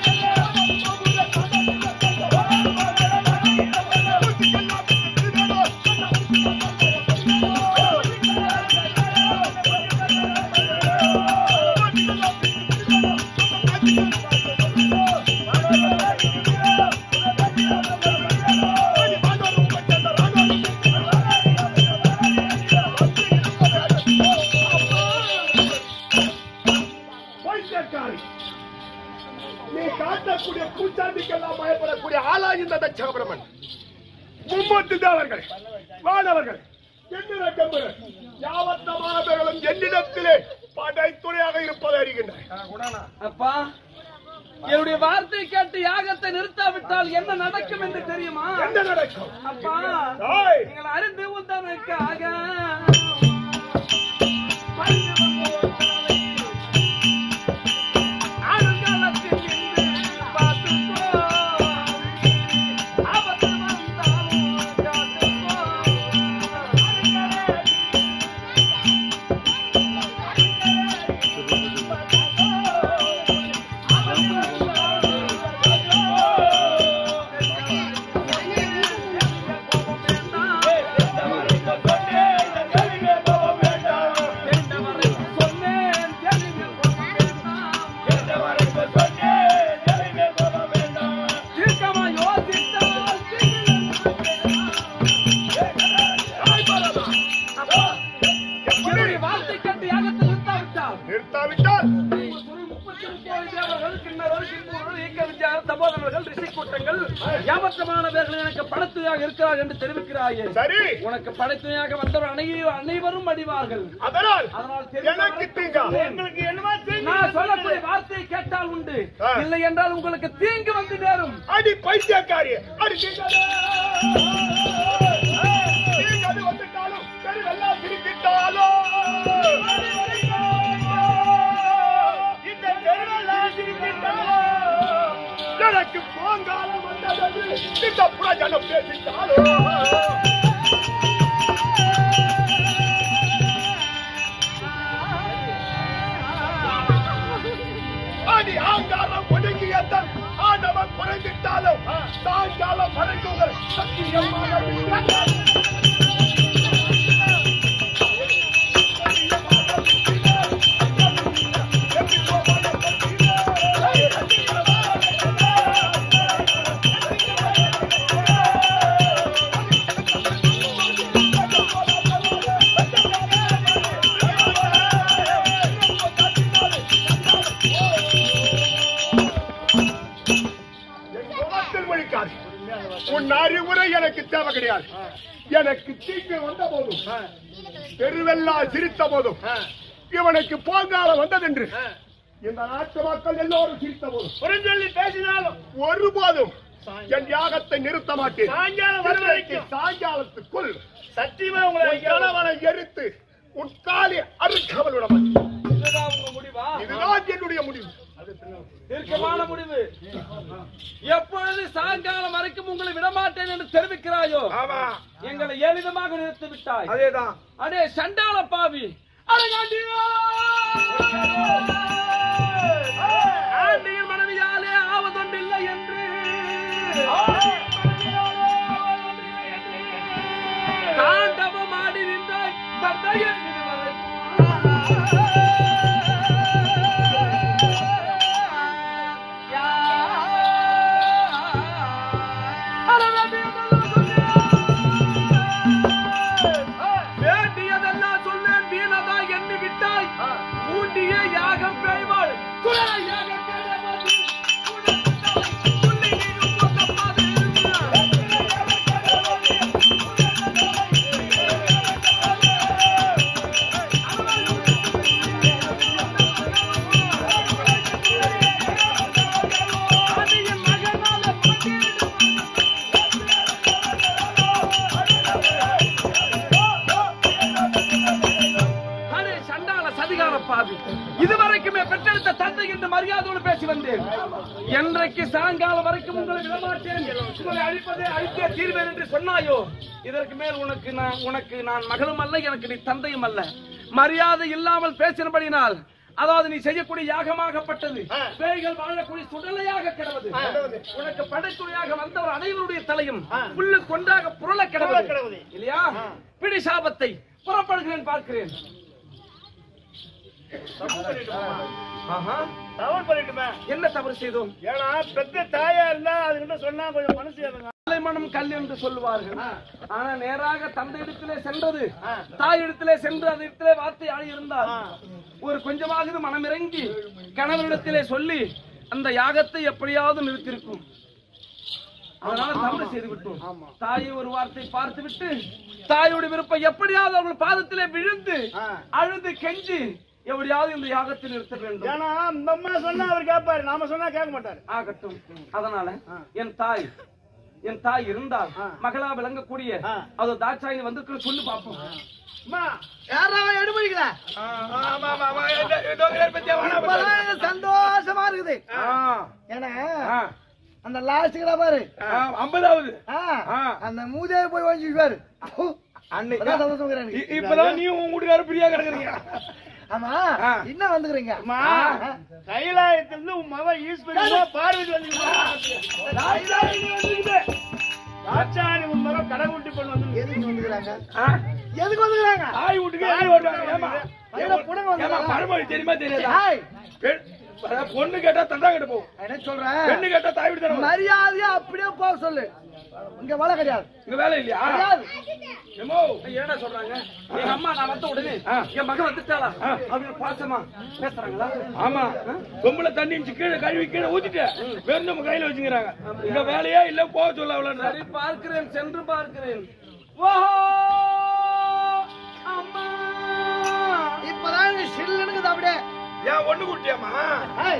பைத்தியக்காரி. நீ காட்டக்கூடிய பூச்சாண்டிக்கெல்லாம் பயப்படக்கூடிய ஆளா இந்த தட்சபிரமன் மும்மூர்த்தி தேவர்கள் வானவர்கள் எண்ணிற கம்பர்கள் யாவத்தமானவர்களும் என்னிடத்திலே படைத்துறையாக இருப்பதை அறிகின்றன அப்பா என்னுடைய வார்த்தை கேட்டு யாகத்தை நிறுத்தாவிட்டால் என்ன நடக்கும் என்று தெரியுமா என்ன நடக்கும் அப்பா ஓய். நீங்கள் அறிந்து உந்தனுக்காக ஆளுங்களத்தில் நின்று பார்த்துக்கோ. ஆபத்து வந்தாலும் காத்துக்கோ. வேண்டவரை சொன்னேன் தெளிவில் போக வேண்டாம். தீர்க்கமா யோசித்தால் அப்பா, என்னுடைய வார்த்தை கேட்டு யாகத்தை நிறுத்தாவிட்டால் நிறுத்தாவிட்டால் முப்பத்தி முப்பது தேவர்கள், கிண்ணறர்கள், கிம்பூர்கள், ஈக்க வித்தியார், தபோதரர்கள், ரிஷி கூட்டங்கள், ஏமாற்றமானவர்கள் எனக்கு படத்துயாக இருக்கிறார் என்று தெரிவிக்கிறாயே சரி உனக்கு படைத்துணையாக வந்தவர் அனை- அனைவரும் அடிவார்கள் அதனால் அதனால் தெரிந்து எனக்கு தீங்கா உங்களுக்கு நான் சொல்லக்கூடிய வார்த்தையை கேட்டால் உண்டு ஆ. இல்லை என்றால் உங்களுக்கு தீங்கு வந்து நேரும் அடி பைத்தியக்காரி அடி தீங்காதே. தீங்காது வந்துட்டாலும் தெருவெல்லாம் திருப்பிட்டாலும் இந்த தெருவெல்லாம் திருப்பிட்டாலும் எனக்கு போங்காலம் வந்தது இந்த புறஜனம் பேசிட்டாலும் அடி ஆங்காரம் ஒடுங்கியத்தன் ஆண்டவன் குறைந்திட்டாலும் சாயங்காலம் மறைக்குங்கள் சத்தியமாக விட்டால். என் குணத்தில் ஒழிக்காது. உன் அறிவுரை எனக்கு தேவை கிடையாது எனக்கு தீங்கு வந்த போதும் தெருவெல்லாம் சிரித்த போதும் இவனுக்கு போங்காலம் வந்ததென்று இந்த நாட்டு மக்கள் எல்லோரும் சிரித்த போதும் புரிஞ்சொல்லி பேசினாலும் ஒருபோதும் என் யாகத்தை நிறுத்த மாட்டேன் சாயங்காலம் வருவதற்கு சாயங்காலத்துக்குள் சத்தியமா உங்களை கணவனை எரித்து உட்காலி அறுக்காமல் விட மாட்டேன் இதுதான் உங்க முடிவா இதுதான் என்னுடைய முடிவு தீர்க்கமான முடிவு எப்பொழுது சாயங்காலம் வரைக்கும் உங்களை விடமாட்டேன் என்று தெரிவிக்கிறாயோ ஆமா எங்களை எளிதமாக நிறுத்தி விட்டாய் அதேதான் அடே சண்டாள பாவி அடங்காண்டியோ! ஆண்டியின் மனைவியாலே ஆவதொன்றில்லை என்று தாண்டவம் ஆடி நின்றாய் தந்தையின் வேண்டியதெல்லாம் சொன்னேன் வீணதா எண்ணி விட்டாய் ஊண்டிய யாகம் பெய்வாள் குழலை யாகம் பெய்வாள். சொல்லி நீரும் போக்கப்பாது. ஆதியின் மகனால மகிழ்ந்து அடே சண்டாள சதிகார பாவி இதுவரைக்குமே பெற்றெடுத்த தந்தை என்று மரியாதையோடு பேசி வந்தேன் என்றைக்கு சாயங்காலம் வரைக்கும் உங்களை விடமாட்டேன் உங்களை அழிப்பதே அழித்தே தீர்வேன் என்று சொன்னாயோ இதற்கு மேல் உனக்கு நான் உனக்கு நான் மகளும் அல்ல எனக்கு நீ தந்தையும் அல்ல மரியாதை இல்லாமல் பேசினபடினால் அதாவது நீ செய்யக்கூடிய யாகமாகப்பட்டது பேய்கள் வாழக்கூடிய சுடலையாக கிடவது உனக்கு படைத்துணையாக வந்தவர் அனைவருடைய தலையும் புல்லு கொண்டாக புரள கிடவது இல்லையா பிடி சாபத்தை புறப்படுகிறேன் பார்க்கிறேன் ஆஹா. தவறு பண்ணிட்டுமே என்ன தவறு செய்தோம் ஏன்னா பெத்த தாயா இருந்தா அதுகிட்ட சொன்னா கொஞ்சம் மனசு ஏறுங்க. மனம் கல் என்று சொல்லுவார்கள் ஆனா நேராக தந்தை இடத்திலே சென்றது தாய் இடத்திலே சென்று அந்த இடத்திலே வார்த்தை ஆடி இருந்தால் ஒரு கொஞ்சமாவது மனமிறங்கி கணவரிடத்திலே சொல்லி அந்த யாகத்தை எப்படியாவது நிறுத்திருக்கும் அதனால தவறு செய்து விட்டோம் தாயை ஒரு வார்த்தை பார்த்து விட்டு தாயோட விருப்பம் எப்படியாவது அவர்கள் பாதத்திலே விழுந்து அழுது கெஞ்சி எப்படியாவது இந்த யாகத்தில் நிறுத்த வேண்டும் ஏன்னா இந்த அம்மா சொன்னா அவர் கேட்பாரு நாம சொன்னா கேட்க மாட்டாரு ஆகட்டும் அதனால என் தாய் என் தாய் இருந்தால் மகளா விளங்கக்கூடிய ஆ. அது தாட்சாயி வந்திருக்கு சொல்லு பாப்போம் அம்மா யாராவது எடுபடிக்கல ஆமா ஆமா ஆமா ஏதோ- ஏதோ ஏற்பத்தியா வேணாம் இப்பதான் எனக்கு சந்தோஷமா இருக்குது ஆ, ஏன்னா ஆ, அந்த லாஸ்ட்டுக்கு பாரு ஆ, ஐம்பதாவது ஆ, ஆ. அந்த மூதேவி போய் வாங்கிட்டு பாரு அன்னைக்கு அதான் சந்தோஷம் எனக்கு. இ- இப்பதான் நீ உன் வீட்டுக்காரர் பிரியா கிடக்குறீங்க ஆமா ஆ. இன்னும் வந்துக்கிறீங்க அம்மா கைலாயத்திலிருந்து உன் மகன் ஈஸ்வரி பார்வதி வந்து ஆச்சாரி உன் மகன் கடவுட்டி பொண்ணு வந்து எதுக்கு வந்துக்கிறாங்க ஆ? எதுக்கு வந்துக்கிறாங்க தாய் வீட்டுக்கு ஏறி வருவாங்க ஏமா கையில புடவை ஏமா வந்துக்கிறாங்க. மறுமொழி தெரியுமா தெரியாதா ஏய், பெண் அதான் பொண்ணு கேட்டா தண்டா கிட்ட போகும் நான் என்ன சொல்றேன் பெண்ணு கேட்டா தாய் வீட்டு தானே வரும். மரியாதையா அப்படியே போக சொல்லு இங்க வேலை கிடையாது இங்க வேலை இல்லையா கிடையாது எம்மோ ஏடா சொல்றாங்க எங்க அம்மா நான் வந்த உடனே ஆ. என் மகன் வந்துட்டாளா அப்படின்னு பாசமா பேசுறாங்களா ஆமா சொம்புல தண்ணி இருந்துச்சு, கீழே கழுவி கீழே ஊத்திட்டு வெறும் நம்ம கையில வச்சுக்கிறாங்க இங்க வேலையா இல்ல போக சொல்ல அவ்வளவு சரி பார்க்கிறேன் சென்று பார்க்கிறேன் ஓ அம்மா இப்பதான் நீ சில்லுனுக்குது அப்படியே ஏன் ஒண்ணு குட்டியாமா ஏய்.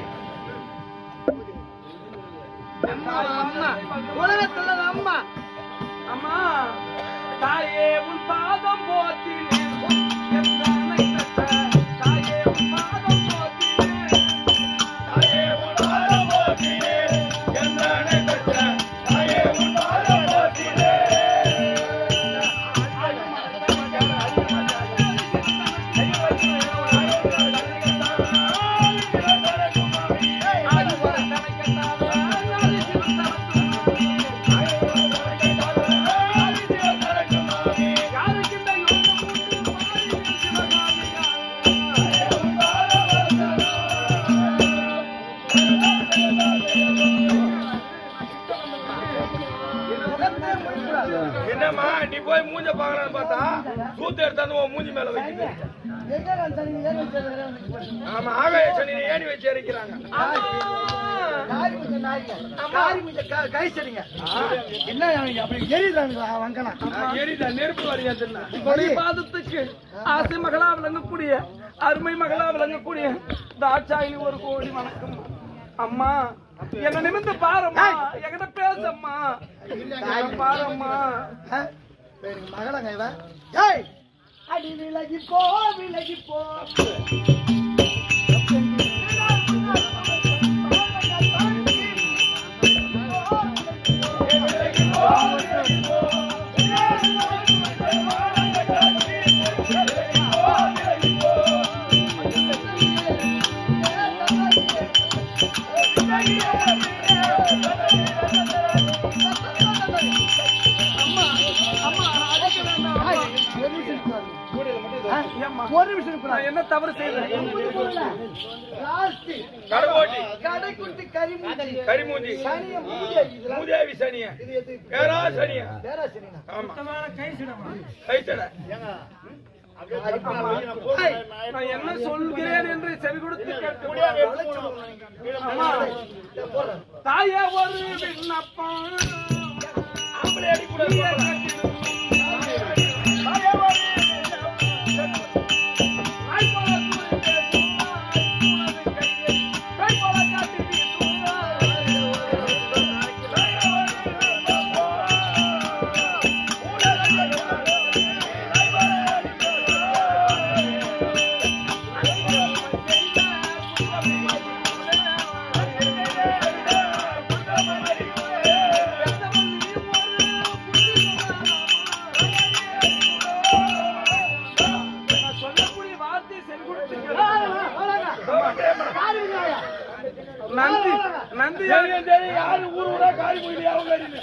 அம்மா அம்மா உலகத்துல அம்மா அம்மா தாயே உன் பாதம் போத்தினேன் என் தானை பெற்ற தாயே உன் பாதம் போத்தினேன் தாயே உன் பாதம் போற்றினே, என் தானை பெற்ற தாயே உன் பாதம் போற்றினே. என்னம்மா நீ போய் மூஞ்ச பாக்கலான்னு பார்த்தா சூத்து எடுத்தாந்து உன் மூஞ்சி மேல வைக்குது எங்க நான் சரி ஏன் வச்சிருக்கிறேன் ஆமா ஆகாய சனி ஏணி வச்சு இறக்கிறாங்க காரி முஞ்ச நாய்ங்க காரி முஞ்ச க- கை சரிங்க என்ன அவங்க அப்படி எரியுதானுங்களா வங்கனா எரிதா நெருப்பு வரையா தின்னா பாதத்துக்கு ஆசை மகளா விளங்கக்கூடிய அருமை மகளா விளங்கக்கூடிய தாட்சாயினி ஒரு கோடி வணக்கம் அம்மா என்ன நிமிந்து பாரம்மா என்கிட்ட பேசம்மா பாரம்மா மகளங்க இவன் ஏய் அடி விலகி போ விலகி போ ஏய், ஒரு நிமிஷம் இருக்காது. ஏம்மா ஒரு நிமிஷம் இருக்காது. நான் என்ன தவறு செய்தேன் லாஸ்ட் கடவோட்டி கடைக்குட்டி கரிமூச்சி கரிமூஞ்சி சனிய மூஞ்சிய இதுல மூதேவி சனிய இது எது பேரா சனிய பேராசிரியனா ஆமா கைத்தட நான் என்ன சொல்கிறேன் என்று செவி கொடுத்து கேட்டு அம்மா தாயே ஒரு விண்ணப்பம் ஆம்பளை அடிக்கூடாது சொல்லக்கூடிய வார்த்தை செவி கொடுத்து நந்தி நந்தி தெரியும் தெரியும் யாரு ஊரு ஊரா காரி போயிட்டு அவங்க அடின்னு.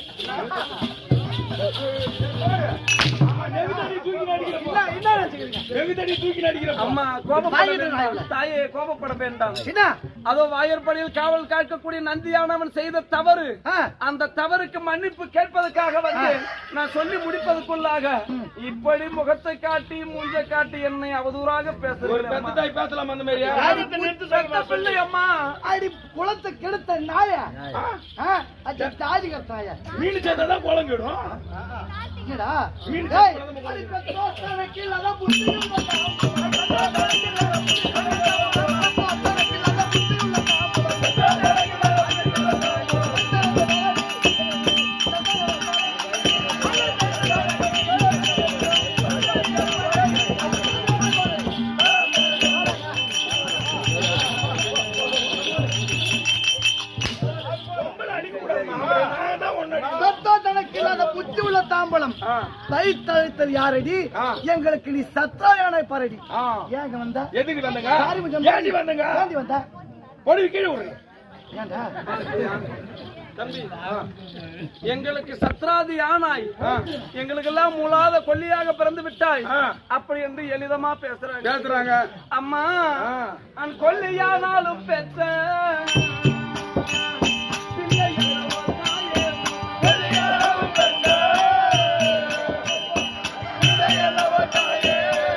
ஆமா, நெகுதடி தூக்கி நடிக்கிறப்போ. நெகுதடி தூக்கி நடிக்கிறப்போ. அம்மா கோபப்பட வேண்டாம் தாயே கோபப்பட வேண்டாம் என்ன அதோ வாயற்படியில் காவல் காக்கக்கூடிய நந்தியானவன் செய்த தவறு ஆ. அந்த தவறுக்கு மன்னிப்பு கேட்பதற்காக வந்து நான் சொல்லி முடிப்பதற்குள்ளாக இப்படி முகத்தை காட்டி மூஞ்ச காட்டி என்னை அவதூறாக ஒரு பேசுகிறேன் பெத்த தாய் பேசலாம் அந்த மாதிரியா பெத்த பிள்ளை அம்மா அடி குளத்தை கெடுத்த நாய அது தாஜி கத்தாய மீன் சேர்த்தாதான் குழம்பிடும் என்னடா மீன் ஏய், அடி பெத்த தோசை கீழே தான் புடிச்சு பொம்பளை அடிக்கக்கூடாதும்மா. நான் தான் உன்னை அடிக்கிறேன். சத்தா தனக்கு இல்லாத புத்தி உள்ள தாம்பலம் ஆ. தை தழைத்தல் யாரடி ஆ. எங்களுக்கு நீ சத்தாயான பாரடி ஆ. ஏங்க வந்த எதுக்கு வந்தங்க யாரு கொஞ்சம் ஏண்டி வந்தங்க ஏண்டி வந்த பொடி கீழே விடுங்க ஏண்டா தம்பி எங்களுக்கு சத்ராதி ஆனாய் எங்களுக்கெல்லாம் மூலாத கொல்லியாக பிறந்து விட்டாய் ஆ. அப்படி என்று எளிதமா பேசுறாங்க பேசுறாங்க அம்மா ஆ. நான் கொல்லியானாலும் பெற்ற பிள்ளை அல்லவோ தாயே. கொல்லியானாலும் பெற்ற பிள்ளை அல்லவோ தாயே.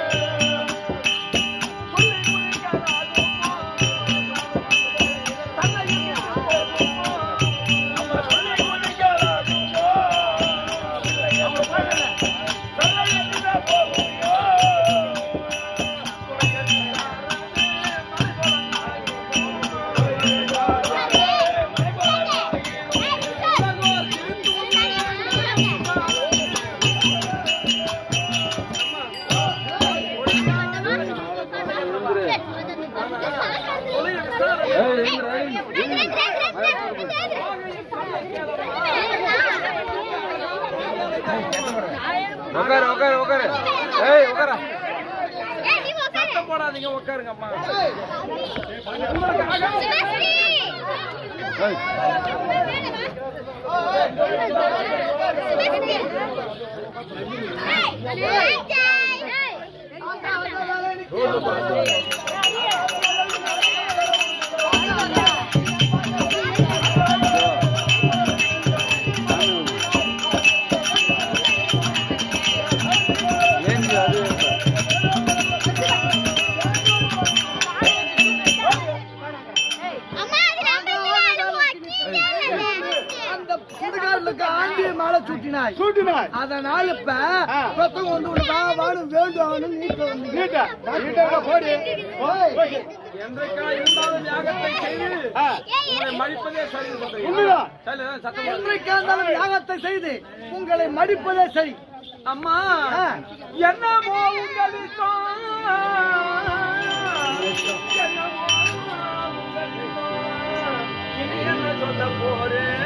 கொல்லி குடிக்கானாலும் தன்னையும் போகுமோ. நம்ம கொல்லி குடிக்கானாலும் நம்ம போகல. தன்னையும் போகுமோ. உட்காரு உட்காரு உட்காரு ஏய் உட்கார சத்தம் போடாதீங்க உட்காருங்க அம்மா ஏன்டி அது அந்த சுடுகாட்டுக்கு ஆண்டிய மாலை சூட்டினாய் சூட்டினாய் அதனால இப்ப கொத்தவங்க வந்து உன்னை வா வாடு வேண்டும் அவனு நீட்ட வந்து நீட்ட நீட்ட போடி ஓய், என்றைக்கா இருந்தாலும் யாகத்தை செய்து உங்களை மடிப்பதே சரி சொல்றீங்க. உண்மைதான். சரி, சத்தம் போடாதீங்க. என்றைக்கா இருந்தாலும் யாகத்தை செய்து உங்களை மடிப்பதே சரி அம்மா ஆ. என்னமோ உங்களிடம் என்னமோ உங்களிடம் இனி என்ன சொல்ல போறேன்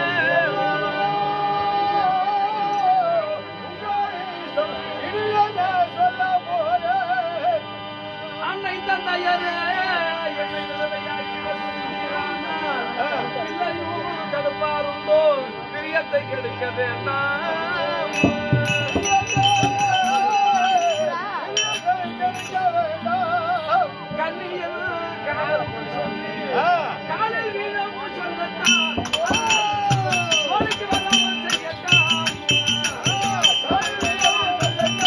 இனி என்ன சொல்ல போறேன் அன்னை தந்தையரே என்னை விதவையாக்கி வந்திருக்கிறானா? பிள்ளையும் தடுப்பாருண்டோ பிரியத்தை கெடுக்க வேண்டாம் கண்ணியில் காலம் சொல்லி காலில் வீரமும் சொல்லத்தான் கோழிக்கு வராமல் செய்யத்தான் காலில் வீரமும்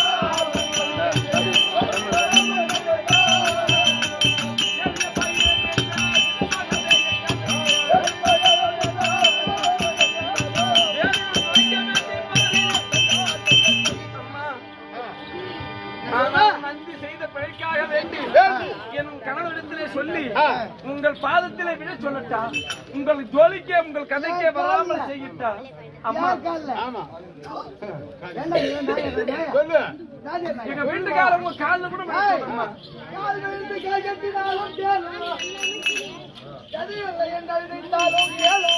ஆனால் நந்தி செய்த பிழைக்காக வேண்டி என் கணவரிடத்திலே சொல்லி உங்கள் பாதத்திலே விட சொல்லட்டா உங்கள் ஜோலிக்கே உங்கள் கதைக்கே வராமல் செய்யிட்டா அம்மா யார் கால்ல? என்ன இது, நாய் இது, நாயா? சொல்லு நாய் இது, நாயா? எங்க வீட்டுக்காரங்க உங்க காலில் கூட விழ சொல்லுங்கம்மா. கால்கள் இருந்து கேட்கத்தினாலும் கேளும். எதிரில்லை என்று அறிந்தாலும் கேளும்.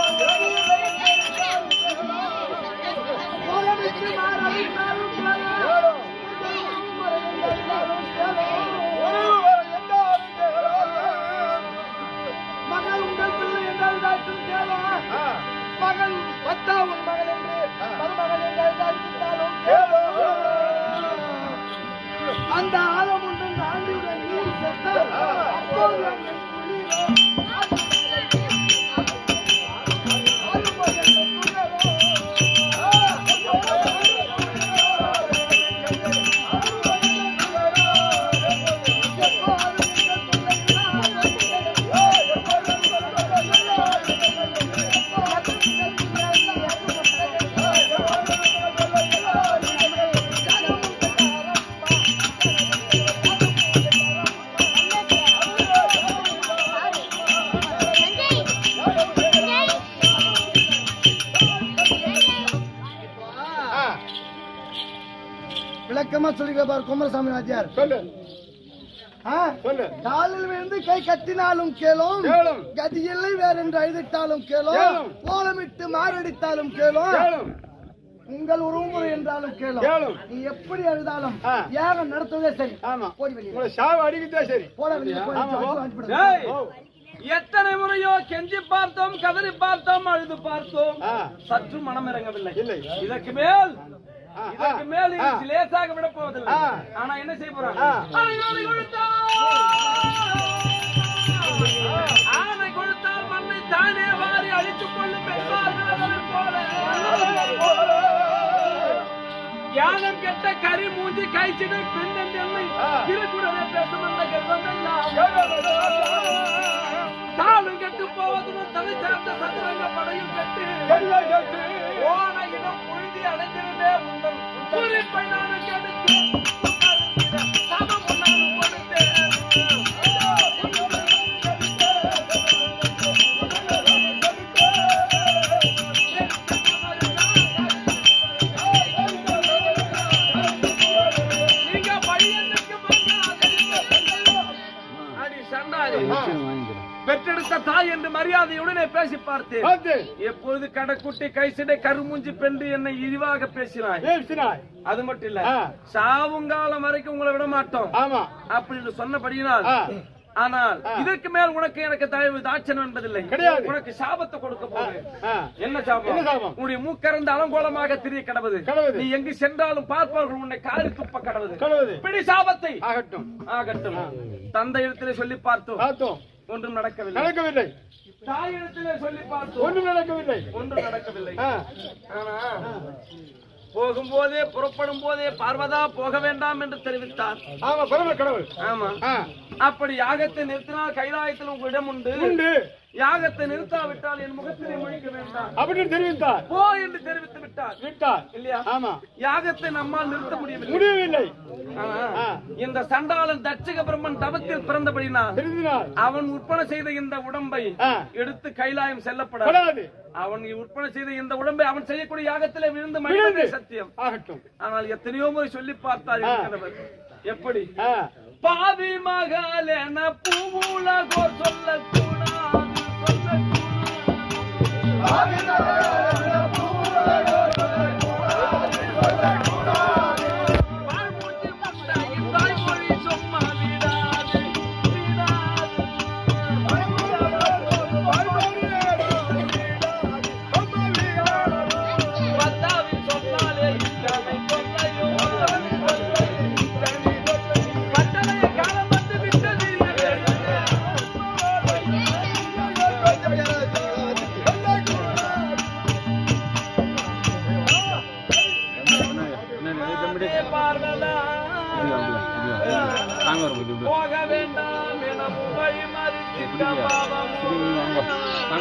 கோலமிட்டு மாறவிட்டாலும் கேளும். மறைந்தாலும் கேளும். மகள் உங்கள் பிள்ளை என்றால் தாய்க்கும் கேளும். மகள் பத்தா உன் மகள் என்று மருமகள் என்றால் தாய்க்கும் கேளும். அந்த ஆழம் ஒன்று ஆண்டியுடன் நீர் செத்தால் அப்போது அங்கே குளிரும். விளக்கமா சொல்லிக்க பாரு குமாரசாமி வாத்தியார் சொல்லு ஆ? சொல்லு காலில் விழுந்து கை கத்தினாலும் கேளும் கேளும். கதி இல்லை வேற என்று அழுதிட்டாலும் கேளும் கேளும். கோலமிட்டு மாரடித்தாலும் கேளும் கேளும் உங்கள் உருமுறை என்றாலும் கேளும் கேளும். நீ எப்படி அழுதாலும் ஆ. யாகம் நடத்துவதே சரி ஆமா போடி வெளியே உங்களை சாவு அடிக்கிட்டே சரி போட வெளியே போய் ஆமா. அடிச்சு அனுப்பிடு. டேய், ஓ. எத்தனை முறையோ கெஞ்சி பார்த்தோம் கதறி பார்த்தோம் அழுது பார்த்தோம் ஆ. சற்று மனம் இறங்கவில்லை இல்லை. இதற்கு மேல் ஆ, இதற்கு ஆ, மேல் ஆ. இது லேசாக விட போவதில்லை ஆ. ஆனா என்ன செய்ய போறாங்க ஆ. ஆனை கொடுத்தால் ஆனை கொடுத்தால் மண்ணை தானே வாரி அழித்துக் கொள்ளும் பெண்மார்கள் அதனைப் போல யானம் கெட்ட கரி மூஞ்சி கைச்சிடை பெண் என்னை ஆ. திருக்குறளை பேசும் அந்த கர்வம் எல்லாம் தாளும் கெட்டு போவதும் தலை சார்ந்த சதுரங்க படையும் கெட்டு ஓன இடம் புழுதி அடைந்திருந்தே உங்கள் குறிப்பை நான் கெடுத்து சமம் நான் கொடுத்தேன் நீங்க பையனுக்கு அடி சண்டாரி பெற்றெடுத்த தாய் என்று மரியாதையுடனே பேசி பார்த்தேன் பார்த்து எப்பொழுது கடக்குட்டி கைசிடை கருமூஞ்சி பெண்டு என்னை இழிவாக பேசினாய் பேசினாய் அது மட்டும் இல்ல ஆ. சாவுங்காலம் வரைக்கும் உங்களை விட மாட்டோம் ஆமா அப்படின்னு சொன்னபடியினால் ஆ. ஆனால் ஆ. இதற்கு மேல் உனக்கு எனக்கு தயவு தாட்சணம் என்பதில்லை கிடையாது. உனக்கு சாபத்தை கொடுக்க போறேன் ஆ. என்ன சாபம் என்ன சாபம்? உன்னுடைய மூக்கறந்த அலங்கோலமாக திரிய கடவுது கடவுது. நீ எங்கு சென்றாலும் பார்ப்பவர்கள் உன்னை காரி துப்ப கடவுது கடவுது. பிடி சாபத்தை ஆகட்டும் ஆகட்டும் தந்தை இடத்திலே சொல்லி பார்த்தோம் பார்த்தோம் ஒன்றும் நடக்கவில்லை நடக்கவில்லை தாய் இடத்திலே சொல்லி பார்த்தோம் ஒன்றும் நடக்கவில்லை ஒன்றும் நடக்கவில்லை ஆ. ஆனா போகும்போதே புறப்படும் போதே பார்வதா போக வேண்டாம் என்று தெரிவித்தார் ஆமா பரம கடவுள் ஆமா ஆ. அப்படி யாகத்தை நிறுத்தினால் கைலாயத்தில் உங்களிடம் உண்டு உண்டு யாகத்தை நிறுத்தாவிட்டால் என் முகத்திலே முழிக்க வேண்டாம் அப்படின்னு தெரிவித்தார் போ என்று தெரிவித்து விட்டார் விட்டார் இல்லையா ஆமா யாகத்தை நம்மால் நிறுத்த முடியவில்லை முடியவில்லை ஆனா, ஆ. இந்த சண்டாளன் தட்சக பிரம்மன் தவத்தில் பிறந்தபடினால் தெரிந்தினார் அவன் உற்பனை செய்த இந்த உடம்பை ஆ. எடுத்து எடுத்து கைலாயம் செல்லப்படாது படாது அவன் உற்பனை செய்த இந்த உடம்பை அவன் செய்யக்கூடிய யாகத்திலே விழுந்து மனிதனே விழுந்து. சத்தியம் ஆகட்டும் ஆனால் எத்தனையோ முறை சொல்லி பார்த்தார் ஆ. இருக்கிறவர் எப்படி ஆ. பாவி மகள் என பூவுலகோ சொல்லக்கூடாது வாழ்மூச்சு முட்டையின் தாய்மொழி சும்மா விடாது, விடாது. பத்தாவின் சொன்னாலே இத்தனை கொள்ளையோ. பட்டளைய காலம் வந்து விட்டது பார்வதா போக வேண்டாம் என வழி மறித்திட்ட பாவமோ.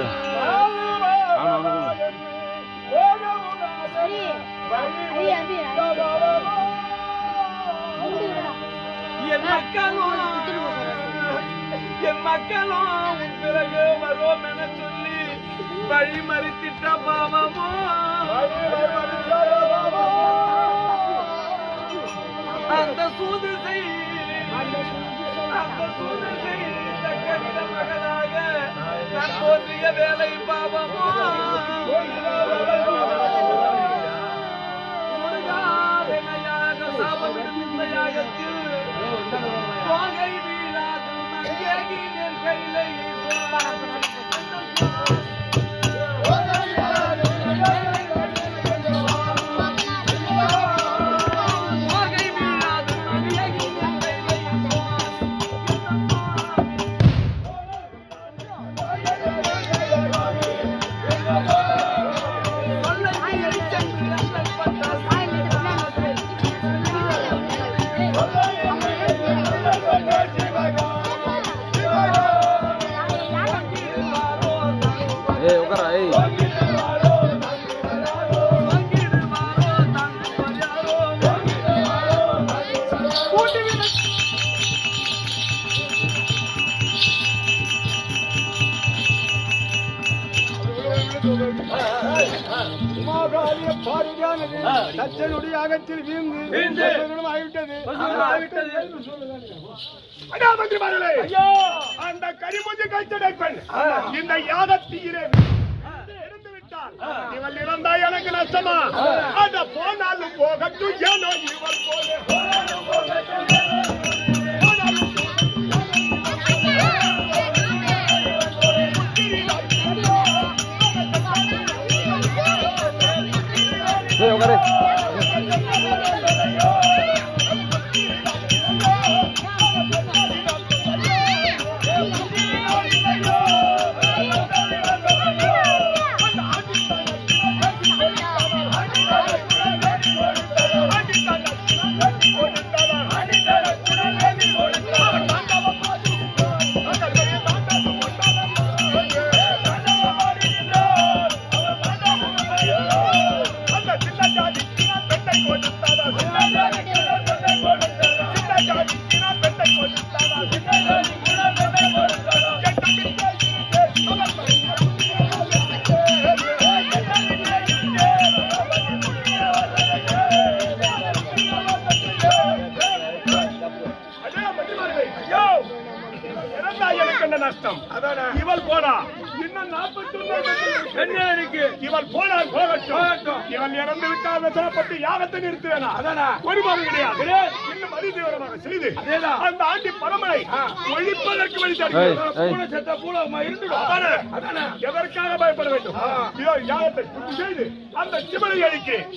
என் மக்களும் என் மக்களும் உன் பிறகு வருவோம் என சொல்லி வழி மறித்திட்ட பாவமோ அந்த சூது செய் அந்த சூது செய் தக்கனிட மகனாக நான் தோன்றிய வேலை பாவமோ முருகாதனையாக சாபமிடும் இந்த யாகத்தில் போகை வீழாது மங்கேகி நெல் கையிலை போகை வீழாது மங்கேகி நெல் கையிலை ஆ உமாகாரிய பார்வதியானது தச்சனுடைய அகத்தில் வீழ்ந்து வீழ்ந்து. பசுவனம் ஆகிவிட்டது பசுவனம் ஆகிவிட்டது. அடா மந்திரிமார்களே ஐயோ அந்த கரிமுஞ்சி கைத்தடை பெண் இந்த யாகத்தீரே இருந்து விட்டால் இவள் இறந்தா எனக்கு நஷ்டமா அத போனாலும் போகட்டும் ஏனோ இவள் போல போனாலும் போகட்டும் ஏய் உட்காரு அந்த சின்ன ஜாதி பெண்ணை கொடுத்தாரா சின்ன ஜாதி பெண்ணை கொடுத்தாரா சின்ன ஜாதி பெண்ணை கொடுத்தாரா சின்ன ஜாதி பெண்ணை கொடுத்தாரா அடே மதிமார்களே, ஐயோ! இறந்தா எனக்கு என்ன நஷ்டம் இவள் போனா இன்னும் நாற்பத்தி என்ன இருக்கு இவள் போனால் போகட்டும் போகட்டும். இவள் இறந்து விட்டால் விசனப்பட்டு யாகத்தை நிறுத்துவேனா அதானா? ஒரு மாதம் கிடையாது கிடையாது. இன்னும் அதிதீவிரமாக செய்து அதேதான். அந்த ஆண்டி பரமனை ஒழிப்பதற்கு வழி ஏய், தருகிறேன். ஏய். பூனை செத்த பூனை இருந்துடும் அதானே? அதானே எதற்காக பயப்பட வேண்டும் இதோ யாகத்தை பூர்த்தி செய்து அந்த சிவனை அழிக்கிறேன்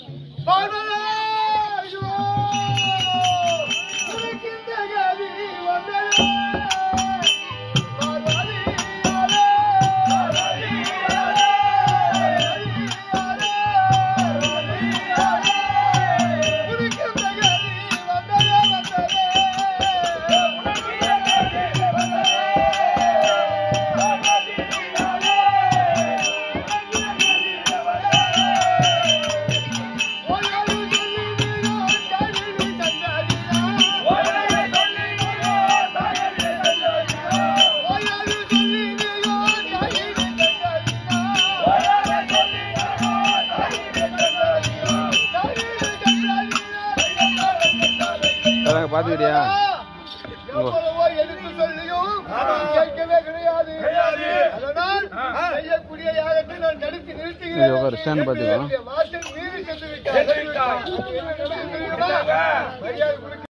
அதாங்க பாத்துக்கிட்டியா எவ்வளவோ எடுத்து சொல்லியும் கேட்கவே கிடையாது அதனால் செய்யக்கூடிய யாகத்தை நான் தடுத்து இங்க நிறுத்துகிறேன் உட்காரு, stand பாத்துக்கோ. என்னுடைய மாற்றம் மீறி சென்று சென்று விட்டார். விட்டார் என்ன நடந்தது தெரியுமா? மரியாதை கொடுக்க